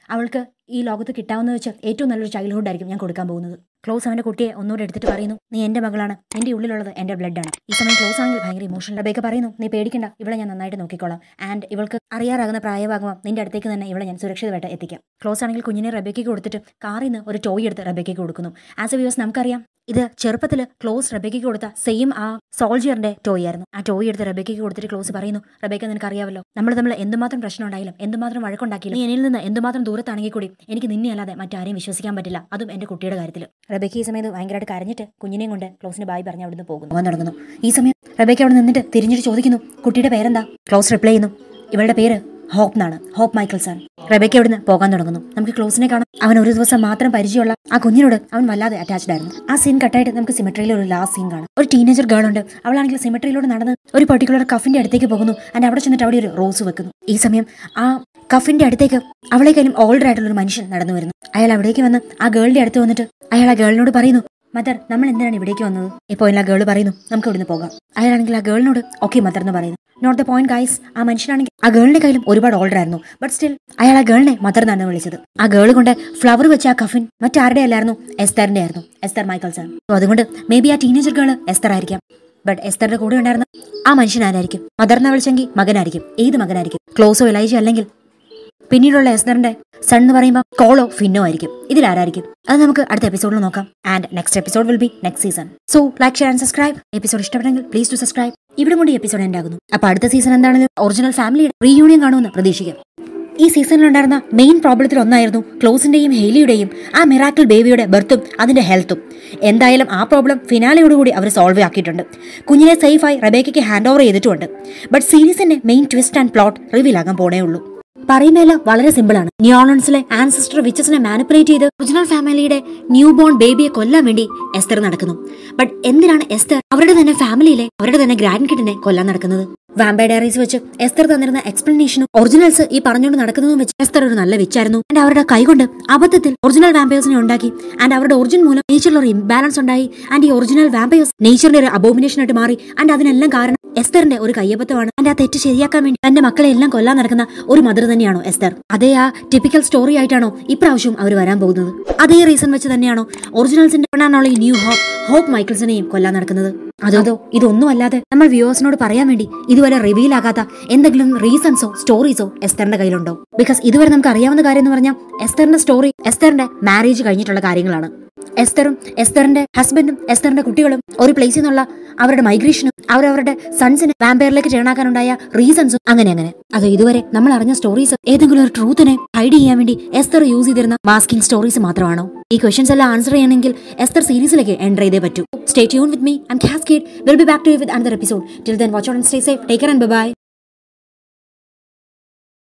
അവൾക്ക് ഈ ലോകത്ത് കിട്ടാവുന്ന വെച്ച് ഏറ്റവും നല്ലൊരു ചൈൽഡ്ഹുഡ് ആയിരിക്കും ഞാൻ കൊടുക്കാൻ പോകുന്നത് ക്ലോസ് അവന്റെ കുട്ടിയെ ഒന്നുകൂടെ എടുത്തിട്ട് പറയുന്നു നീ എന്റെ മകളാണ് എന്റെ ഉള്ളിലുള്ളത് എന്റെ ബ്ലഡ് ആണ് ഈ സമയം ക്ലോസ് ആണെങ്കിൽ ഭയങ്കര ഇമോഷണൽ റബേക്ക പറയുന്നു നീ പേടിക്കണ്ട ഇവളെ ഞാൻ നന്നായിട്ട് നോക്കിക്കോളാം ആൻഡ് ഇവൾക്ക് അറിയാറാകുന്ന പ്രായമാകുമ്പോൾ നിന്റെ അടുത്തേക്ക് തന്നെ ഇവളെ ഞാൻ സുരക്ഷിതമായിട്ട് എത്തിക്കാം ക്ലോസ് ആണെങ്കിൽ കുഞ്ഞിനെ റബേക്കയ്ക്ക് കൊടുത്തിട്ട് കാറിൽ നിന്ന് ഒരു ടോയ് എടുത്ത് റബേക്കയ്ക്ക് കൊടുക്കുന്നു ആസ് എ വ്യൂസ് നമുക്കറിയാം ഇത് ചെറുപ്പത്തിൽ ക്ലോസ് റബേക്കയ്ക്ക് കൊടുത്ത സെയിം ആ സോൾജിയറിന്റെ ടോയ് ആയിരുന്നു ആ ടോയ് എടുത്ത് റബേക്കയ്ക്ക് കൊടുത്തിട്ട് ക്ലോസ് പറയുന്നു റബേക്ക നിനക്ക് അറിയാമല്ലോ നമ്മൾ തമ്മിൽ എന്തുമാത്രം പ്രശ്നം ഉണ്ടായാലും എന്തുമാത്രം വഴക്കുണ്ടാക്കിയില്ല നീ എന്നിൽ നിന്ന് എന്തുമാത്രം ദൂരത്താണെങ്കിൽ കൂടി എനിക്ക് നിന്നെ അല്ലാതെ മറ്റാരെയും വിശ്വസിക്കാൻ പറ്റില്ല അതും എന്റെ കുട്ടിയുടെ കാര്യത്തിൽ റബേക്ക ഈ സമയത്ത് ഭയങ്കരമായിട്ട് കരഞ്ഞിട്ട് കുഞ്ഞിനെയും കൊണ്ട് ക്ലോസിന് ബായ് പറഞ്ഞ് അവിടുന്ന് പോകുന്നു പോകാൻ തുടങ്ങുന്നു ഈ സമയം റബേക്ക അവിടെ നിന്നിട്ട് തിരിഞ്ഞിട്ട് ചോദിക്കുന്നു കുട്ടിയുടെ പേരെന്താ ക്ലോസ് റിപ്ലൈ ചെയ്യുന്നു ഇവളുടെ പേര് ഹോപ്പ് എന്നാണ് ഹോപ്പ് മൈക്കിൾസ് ആണ് റബേക്ക ഇവിടുന്ന് പോകാൻ തുടങ്ങുന്നു നമുക്ക് ക്ലോസിനെ കാണാം അവൻ ഒരു ദിവസം മാത്രം പരിചയമുള്ള ആ കുഞ്ഞിനോട് അവൻ വല്ലാതെ അറ്റാച്ച്ഡ് ആയിരുന്നു ആ സീൻ കട്ടായിട്ട് നമുക്ക് സിമെട്രിയിലെ ഒരു ലാസ്റ്റ് സീൻ കാണാം ഒരു ടീനേജർ ഗേൾ ഉണ്ട് അവളാണെങ്കിൽ സിമെട്രിയിലൂടെ നടന്ന് ഒരു പർട്ടിക്കുലർ കഫിന്റെ അടുത്തേക്ക് പോകുന്നു ആൻഡ് അവിടെ ചെന്നിട്ട് അവിടെ ഒരു റോസ് വെക്കുന്നു ഈ സമയം ആ കഫിന്റെ അടുത്തേക്ക് അവളെക്കാളും ഓൾഡർ ആയിട്ടുള്ള ഒരു മനുഷ്യൻ നടന്നു വരുന്നു അയാൾ അവിടേക്ക് വന്ന് ആ ഗേളിന്റെ അടുത്ത് വന്നിട്ട് അയാൾ ആ ഗേളിനോട് പറയുന്നു മദർ നമ്മൾ എന്തിനാണ് ഇവിടേക്ക് വന്നത് ഇപ്പോൾ എല്ലാ ഗേൾ പറയുന്നു നമുക്ക് ഇവിടുന്ന് പോകാം അയാളാണെങ്കിൽ ആ ഗേളിനോട് ഓക്കെ മദർ എന്ന് പറയുന്നു നോട്ട് ദ പോയിന്റ് ഗൈസ് ആ മനുഷ്യനാണെങ്കിൽ ആ ഗേളിന്റെ കയ്യിലും ഒരുപാട് ഓൾഡർ ആയിരുന്നു ബട്ട് സ്റ്റിൽ അയാൾ ആ ഗേളിനെ മദർ എന്നാണ് വിളിച്ചത് ആ ഗേൾ കൊണ്ട് ഫ്ലവർ വെച്ച ആ കഫിൻ മറ്റാരുടെ അല്ലായിരുന്നു എസ്തറിന്റെ ആയിരുന്നു എസ്തർ മൈക്കൽസ് ആണ് So അതുകൊണ്ട് മേ ബി ആ ടീനേജർ ഗേൾ എസ്തർ ആയിരിക്കാം ബട്ട് എസ്തറിന്റെ കൂടെ ഉണ്ടായിരുന്ന ആ മനുഷ്യൻ ആരായിരിക്കും മദറിനെ വിളിച്ചെങ്കിൽ മകനായിരിക്കും ഏത് മകനായിരിക്കും ക്ലോസോ എലൈജോ അല്ലെങ്കിൽ പിന്നീടുള്ള എസ്തറിന്റെ സൺ എന്ന് പറയുമ്പോൾ കോളോ ഫിന്നോ ആയിരിക്കും ഇതിൽ ആരായിരിക്കും അത് നമുക്ക് അടുത്ത എപ്പിസോഡിൽ നോക്കാം and next episode will be next season so like share and subscribe episode ഇഷ്ടപ്പെട്ടെങ്കിൽ പ്ലീസ് ടു സബ്സ്ക്രൈബ് ഇവിടെ കൊണ്ട് ഈ എപ്പിസോഡ് എൻഡ് ആകുന്നു അപ്പൊ അടുത്ത സീസൺ എന്താണെങ്കിലും ഒറിജിനൽ ഫാമിലിയുടെ റീയൂണിയൻ കാണുമെന്ന് പ്രതീക്ഷിക്കാം ഈ സീസണിലുണ്ടായിരുന്ന മെയിൻ പ്രോബ്ലത്തിൽ ഒന്നായിരുന്നു ക്ലോസിന്റെയും ഹെയ്ലിയുടെയും ആ മിറാക്കിൾ ബേബിയുടെ ബർത്തും അതിന്റെ ഹെൽത്തും എന്തായാലും ആ പ്രോബ്ലം ഫിനാലയോടുകൂടി അവർ സോൾവ് ആക്കിയിട്ടുണ്ട് കുഞ്ഞിനെ സേഫായി റബേക്കയ്ക്ക് ഹാൻഡ് ഓവർ ചെയ്തിട്ടുമുണ്ട് ബട്ട് സീരീസിന്റെ main twist and plot reveal ആകാൻ പോണേ ഉള്ളൂ പറയുന്നതെല്ലാം വളരെ സിമ്പിളാണ് ന്യൂയോളൻസിലെ ആൻസിസ്റ്റർ വിച്ചസിനെ മാനിപ്പുലേറ്റ് ചെയ്ത് ഒറിജിനൽ ഫാമിലിയുടെ ന്യൂ ബോൺ ബേബിയെ കൊല്ലാൻ വേണ്ടി എസ്തർ നടക്കുന്നു ബട്ട് എന്തിനാണ് എസ്തർ അവരുടെ തന്നെ ഫാമിലിയിലെ അവരുടെ തന്നെ ഗ്രാൻഡ് കിഡിനെ കൊല്ലാൻ നടക്കുന്നത് വാമ്പൈ ഡയറീസ് വെച്ച് എസ്തർ തന്നിരുന്ന എക്സ്പ്ലനേഷനും ഒറിജിനൽസ് ഈ പറഞ്ഞുകൊണ്ട് നടക്കുന്നതും വെച്ച് എസ്തർ ഒരു നല്ല വിച്ചായിരുന്നു ആൻഡ് അവരുടെ കൈകൊണ്ട് അബദ്ധത്തിൽ ഒറിജിനൽ വാമ്പയേഴ്സിനെ ഉണ്ടാക്കി ആൻഡ് അവരുടെ ഒറിജിൻ മൂലം നേച്ചറിൽ ഒരു ഇംബാലൻസ് ഉണ്ടായി ആൻഡ് ഈ ഒറിജിനൽ വാമ്പയേഴ്സ് നേച്ചറിന്റെ ഒരു അബോമിനേഷൻ ആയിട്ട് മാറി ആൻഡ് അതിനെല്ലാം കാരണം എസ്തറിന്റെ ഒരു കയ്യബദ്ധമാണ് ആൻഡ് ആ തെറ്റ് ശരിയാക്കാൻ വേണ്ടി തന്റെ മക്കളെ എല്ലാം കൊല്ലാൻ നടക്കുന്ന ഒരു മദർ തന്നെയാണോ എസ്തർ അതേ ആ ടിപ്പിക്കൽ സ്റ്റോറി ആയിട്ടാണോ ഇപ്രാവശ്യം അവർ വരാൻ പോകുന്നത് അതേ റീസൺ വെച്ച് തന്നെയാണോ ഒറിജിനൽസിന്റെ പെണ്ണാണുള്ള ഈ ന്യൂ ഹോപ്പ് ഹോപ്പ് മൈക്കിൾസിനെയും കൊല്ലാൻ നടക്കുന്നത് അതോ ഇതൊന്നും അല്ലാതെ നമ്മൾ വ്യൂവേഴ്സിനോട് പറയാൻ വേണ്ടി ഇതുവരെ റിവീൽ ആകാത്ത എന്തെങ്കിലും റീസൺസോ സ്റ്റോറീസോ എസ്തറിന്റെ കയ്യിലുണ്ടോ ബിക്കോസ് ഇതുവരെ നമുക്ക് അറിയാവുന്ന കാര്യം എന്ന് പറഞ്ഞാൽ എസ്തറിന്റെ സ്റ്റോറി എസ്തറിന്റെ മാരേജ് കഴിഞ്ഞിട്ടുള്ള കാര്യങ്ങളാണ് എസ്തറും എസ്തറിന്റെ ഹസ്ബൻഡും എസ്തറിന്റെ കുട്ടികളും ഒരു പ്ലേസിൽ നിന്നുള്ള അവരുടെ മൈഗ്രേഷനും അവരവരുടെ സൺസിനെ വാമ്പയറിലേക്ക് ചേണാക്കാനുണ്ടായ റീസൺസും അങ്ങനെ അങ്ങനെ അത് ഇതുവരെ നമ്മൾ അറിഞ്ഞ സ്റ്റോറീസ് ഏതെങ്കിലും ഒരു ട്രൂത്തിനെ ഹൈഡ് ചെയ്യാൻ വേണ്ടി എസ്തർ യൂസ് ചെയ്തിരുന്ന മാസ്കിംഗ് സ്റ്റോറീസ് മാത്രമാണോ ഈ ക്വസ്റ്റ്യൻസ് എല്ലാം ആൻസർ ചെയ്യണമെങ്കിൽ എസ്തർ സീരീസിലേക്ക് എൻ്റർ ചെയ്തേ പറ്റൂ stay tune with me and Cascade will be back to with another episode till then watch out and stay safe take care and by